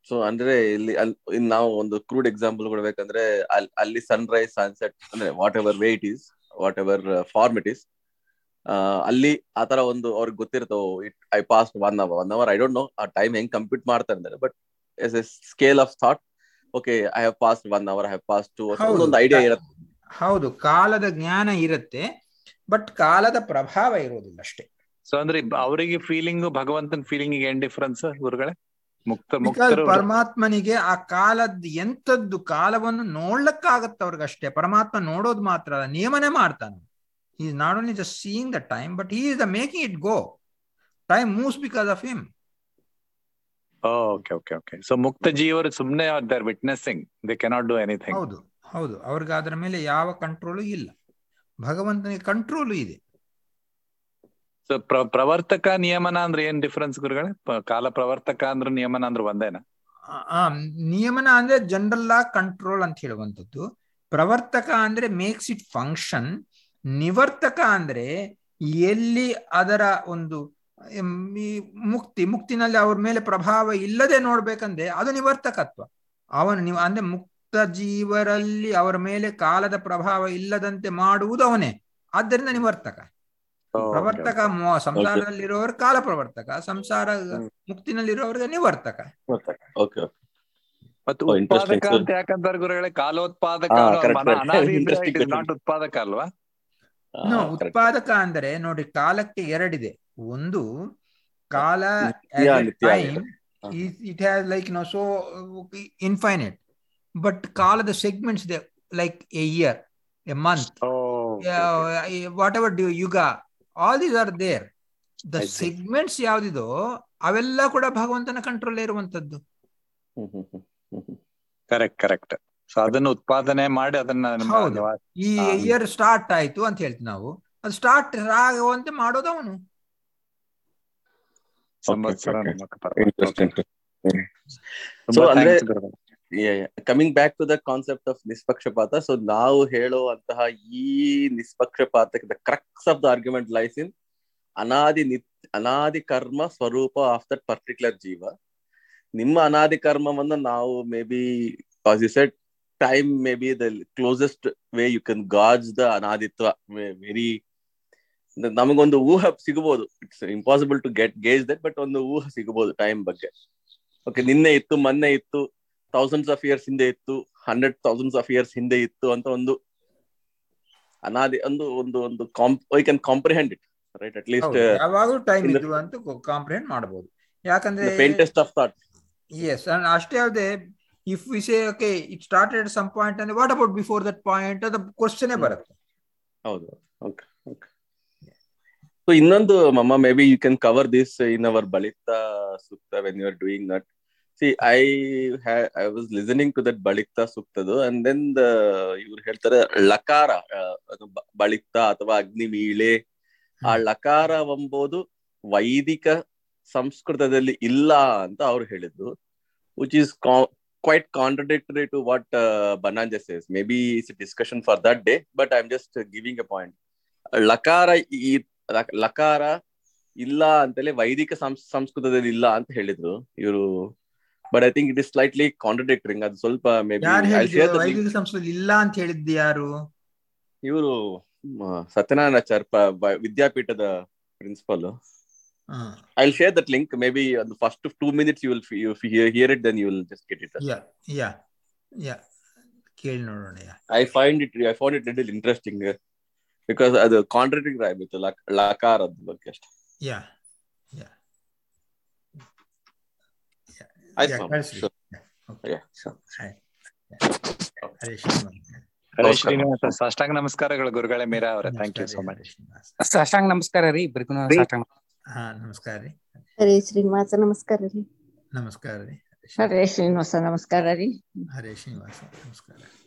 ಸೊ ಅಂದ್ರೆ ಇಲ್ಲಿ ಅಲ್- ಇನ್ ನಾವು ಒಂದು ಕ್ರೂಡ್ ಎಕ್ಸಾಂಪಲ್ ಕೊಡ್ಬೇಕಂದ್ರೆ ಅಲ್- ಅಲ್ಲಿ ಸನ್ರೈಸ್ ಸನ್ಸೆಟ್ ಅಂದ್ರೆ whatever way it is whatever form it is ಅಲ್ಲಿ ಆತರ ಒಂದು ಅವ್ರಿಗೆ ಗೊತ್ತಿರ್ತೋ it I pass one hour one hour I don't know a time ಹೆಂಗ್ ಕಂಪ್ಯೂಟ್ ಮಾಡ್ತಾರೆ ಅಂದ್ರೆ but as a scale of thought okay I have pass one hour I have pass two ಹೌದು. ಒಂದು ಐಡಿಯಾ ಇರುತ್ತೆ ಹೌದು ಕಾಲದ ಜ್ಞಾನ ಇರುತ್ತೆ ಬಟ್ ಕಾಲದ ಪ್ರಭಾವ ಇರೋದಿಲ್ಲ ಅಷ್ಟೇ ಸೊ ಅಂದ್ರೆ ಬ- ಅವರಿಗೆ ಫೀಲಿಂಗ್ ಭಗವಂತನ ಫೀಲಿಂಗ್ ಏನ್ ಡಿಫ್ರೆನ್ಸ್ ಗುರುಗಳೇ ಮುಕ್ತ ಬಿಕಾಸ್ ಮುಕ್ತರು ಪರಮಾತ್ಮನಿಗೆ ಆ ಕಾಲದ್ ಎಂತದ್ದು ಕಾಲವನ್ನು ನೋಡ್ಲಕ್ಕಾಗತ್ತ ಅವ್ರಿಗಷ್ಟೇ ಪರಮಾತ್ಮ ನೋಡೋದು ಮಾತ್ರ ಅಲ್ಲ ನಿಯಮನೆ ಮಾಡ್ತಾನೆ is not only just seeing the time but he is the making it go time moves because of him okay okay okay so ಮುಕ್ತ ಜೀವರು ಸುಮ್ನೆ they're witnessing they cannot do anything ಹೌದು ಹೌದು ಅವ್ರಿಗೆ ಅದರ ಮೇಲೆ ಯಾವ ಕಂಟ್ರೋಲು ಇಲ್ಲ ಭಗವಂತನಿಗೆ ಕಂಟ್ರೋಲು ಇದೆ ಸೊ ಪ್ರವರ್ತಕ ನಿಯಮನ ಅಂದ್ರೆ ಏನ್ ಡಿಫ್ರೆನ್ಸ್ ಗುರುಗಳೇ ಪ- ಕಾಲ ಪ್ರವರ್ತಕ ಅಂದ್ರೆ ನಿಯಮನ ಅಂದ್ರೆ ಒಂದೇನಾ ಆ- ಆ ನಿಯಮನ ಅಂದ್ರೆ ಜನರಲ್ ಆಗಿ ಕಂಟ್ರೋಲ್ ಅಂತ ಹೇಳುವಂಥದ್ದು ಪ್ರವರ್ತಕ ಅಂದ್ರೆ ಮೇಕ್ಸ್ ಇಟ್ ಫಂಕ್ಷನ್ ನಿವರ್ತಕ ಅಂದ್ರೆ ಎಲ್ಲಿ ಅದರ ಒಂದು ಎಂ, ಈ ಮುಕ್ತಿ ಮುಕ್ತಿನಲ್ಲಿ ಅವ್ರ ಮೇಲೆ ಪ್ರಭಾವ ಇಲ್ಲದೆ ನೋಡ್ಬೇಕಂದ್ರೆ ಅದು ನಿವರ್ತಕತ್ವ ಅವನು ನೀವು ಅಂದ್ರೆ ಮುಕ್ತ ಜೀವರಲ್ಲಿ ಅವರ ಮೇಲೆ ಕಾಲದ ಪ್ರಭಾವ ಇಲ್ಲದಂತೆ ಮಾಡುವುದು ಅವನೇ ಆದ್ದರಿಂದ ನಿವರ್ತಕ ಪ್ರವರ್ತಕ ಮೋ- ಸಂಸಾರದಲ್ಲಿರೋರು ಕಾಲ ಪ್ರವರ್ತಕ ಸಂಸಾರ ಮುಕ್ತಿನಲ್ಲಿರೋರಿಗೆ ನಿವರ್ತಕ ಓಕೆ ಮತ್ತು Oh, interesting, ಉತ್ಪಾದಕ sir. ಅಂತ ಯಾಕಂತಾರೆ ಗುರುಗಳೇ ಕಾಲೋತ್ಪಾದಕ ಹಾ, ಅವ್ರ correct, ಮನ correct. ಅನಾದಿ Interesting it is not question. ಉತ್ಪಾದಕ ಅಲ್ವಾ ನೋ ಉತ್ಪಾದಕ ಅಂದ್ರೆ ನೋಡಿ ಕಾಲಕ್ಕೆ ಎರಡಿದೆ ಒಂದು ಕಾಲ ನಿತ್ಯ, ನಿತ್ಯ ಟೈಮ್ ಹಾ. It has like no so infinite but ಕಾಲದ ಸೆಗ್ಮೆಂಟ್ಸ್ ಇದೆ like a year a month whatever due yuga all these are there the I see. Segments ಯಾವ್ದಿದೋ ಅವೆಲ್ಲ ಕೂಡ ಭಗವಂತನ ಕಂಟ್ರೋಲ್ ಇರುವಂತದ್ದು ಕರೆಕ್ಟ್ ಕರೆಕ್ಟ್ ಸೊ ಅದನ್ನ ಉತ್ಪಾದನೆ ಮಾಡಿ ಅದನ್ನ ನಿಮ್ಮ ಹೌದು. ನಿವಾಸ- ಈ ಹಾ. ಇಯರ್ ಸ್ಟಾರ್ಟ್ ಆಯ್ತು ಅಂತ ಹೇಳ್ತೀವಿ ನಾವು ಅದು ಸ್ಟಾರ್ಟ್ ಆಗುವಂತೆ ಮಾಡೋದು ಅವನು ಸಂವತ್ಸರ okay. ನಮಕ ಪರಮಾತ್ಮ. ಇಂಟ್ರೆಸ್ಟಿಂಗ್ ತುಂಬಾ So, ಅಂದ್ರೆ- thanks ಗುರುಗಳೇ. Coming back to the concept of ನಿಷ್ಪಕ್ಷಪಾತ ಸೊ ನಾವು ಹೇಳುವಂತಹ ಈ ನಿಷ್ಪಕ್ಷಪಾತಕ್ಕೆ the crux of the argument lies in ಅನಾದಿ ನಿತ್ ಅನಾದಿ ಕರ್ಮ ಸ್ವರೂಪ ಆಫ್ ದಟ್ ಪರ್ಟಿಕ್ಯುಲರ್ ಜೀವ ನಿಮ್ಮ ಅನಾದಿ ಕರ್ಮವನ್ನ ನಾವು maybe you set time maybe the closest way you can gauge the ಅನಾದಿತ್ವ ವೆರಿ ನಮಗೊಂದು ಊಹ ಸಿಗಬಹುದು it's impossible to get gauge that but ಒಂದು ಊಹ ಸಿಗಬಹುದು ಟೈಮ್ ಬಗ್ಗೆ ಓಕೆ ನಿನ್ನೆ ಇತ್ತು ಮೊನ್ನೆ ಇತ್ತು ಥೌಸಂಡ್ಸ್ ಆಫ್ ಇಯರ್ಸ್ ಹಿಂದೆ ಇತ್ತು ಹಂಡ್ರೆಡ್ ಥೌಸಂಡ್ಸ್ ಆಫ್ ಇಯರ್ಸ್ ಹಿಂದೆ ಇತ್ತು ಅಂತ ಒಂದು ಅನಾದಿ ಒಂದು ಒಂದು ಒಂದು I can comprehend it right at least ಯಾವಾಗಲೂ ಟೈಮ್ in the- ಇದ್ದು ಅಂತ ಕಾಂಪ್ರಿಹೆಂಡ್ ಮಾಡಬಹುದು ಯಾಕಂದ್ರೆ ಫೇಂಟೆಸ್ಟ್ ಆಫ್ ಥಾಟ್ ಎಸ್ ಅಷ್ಟೇ ಅಲ್ಲದೆ if we say okay it started some point ಅಂದ್ರೆ what about before that point ಅದು ಕ್ವಶನ್ ಬರುತ್ತೆ ಹೌದು ಓಕೆ ಓಕೆ ಸೊ ಇನ್ನೊಂದು ಮಮ್ಮ maybe you can cover this in our ಬಳಿತ ಸೂಕ್ತ when you are doing that see I I was listening to that ಬಳಿತ ಸೂಕ್ತದು ಅಂಡ್ ದೆನ್ ಇವ್ರು ಹೇಳ್ತಾರೆ ಲಕಾರ ಆ, ಅದು ಬ- ಬಳಿತ ಅಥವಾ ಅಗ್ನಿವೀಳೆ ಆ ಲಕಾರ ಎಂಬುದು ವೈದಿಕ ಸಂಸ್ಕೃತದಲ್ಲಿ ಇಲ್ಲ ಅಂತ ಅವ್ರು ಹೇಳಿದ್ರು which is quite contradictory to what Bannanje says maybe it's discussion for that day but I am just giving a point ಲಕಾರ ಈ ಲಕ- ಲಕಾರ ಇಲ್ಲ ಅಂತಲೇ ವೈದಿಕ ಸಂಸ್- ಸಂಸ್ಕೃತದಲ್ಲಿ ಇಲ್ಲ ಅಂತ ಹೇಳಿದ್ರು ಇವರು but I think it is slightly contradicting ಅದು ಸ್ವಲ್ಪ ಮೇ ಯಾರು ಬಿ ಹೇಳಿದ್ರು ವೈದಿಕ ಸಂಸ್ಕೃತಿ ಇಲ್ಲ ಅಂತ ಹೇಳಿದ್ದು ಯಾರು ಇವರು ಸತ್ಯನಾರಾಯಣ ಆಚಾರ್ ಪ- ಬ- ವಿದ್ಯಾಪೀಠದ principal hmm. I'll share that link. Maybe on the first of two minutes you will f- you, if you hear, hear it, then you will just get it. Yeah yeah yeah ಕೇಳಿ ನೋಡೋಣ yeah I find it I found it little interesting uh, because ಅದು contradict ಆಗಿತ್ತು ಲಕ್ ಲಕಾರದ ಬಗ್ಗೆ ಅಷ್ಟೇ yeah yeah ಆಯ್ತು yeah, ma'am. ಕಳ್ಸ್ರಿ. Sure. Yeah, okay. Yeah, sure. ಆಯ್ತು. ಯಾ. ಹರೇ ಶ್ರೀನಿವಾಸ. ಹರೇ ನಮಸ್ಕಾರ. ಶ್ರೀನಿವಾಸ ಸಾಷ್ಟಾಂಗ ನಮಸ್ಕಾರಗಳು ಗುರುಗಳೇ ಮೀರಾ ಅವರೇ ಥ್ಯಾಂಕ್ ಯು ನಮಸ್ಕಾರ ಸೋ ರೀ, ಮಚ್ ಹರೇ ಶ್ರೀನಿವಾಸ. ಸಾಷ್ಟಾಂಗ ನಮಸ್ಕಾರ ರೀ ಇಬ್ಬರಿಗೂ ರೀ. ಸಾಷ್ಟಾಂಗ ಹಾ ನಮಸ್ಕಾರ ರೀ ಹರೇ ಶ್ರೀನಿವಾಸ ನಮಸ್ಕಾರ ರೀ ನಮಸ್ಕಾರ ರೀ ಹರೇ ಶ್ರೀನಿವಾಸ ನಮಸ್ಕಾರ ರೀ ಹರೇ ಶ್ರೀನಿವಾಸ ನಮಸ್ಕಾರ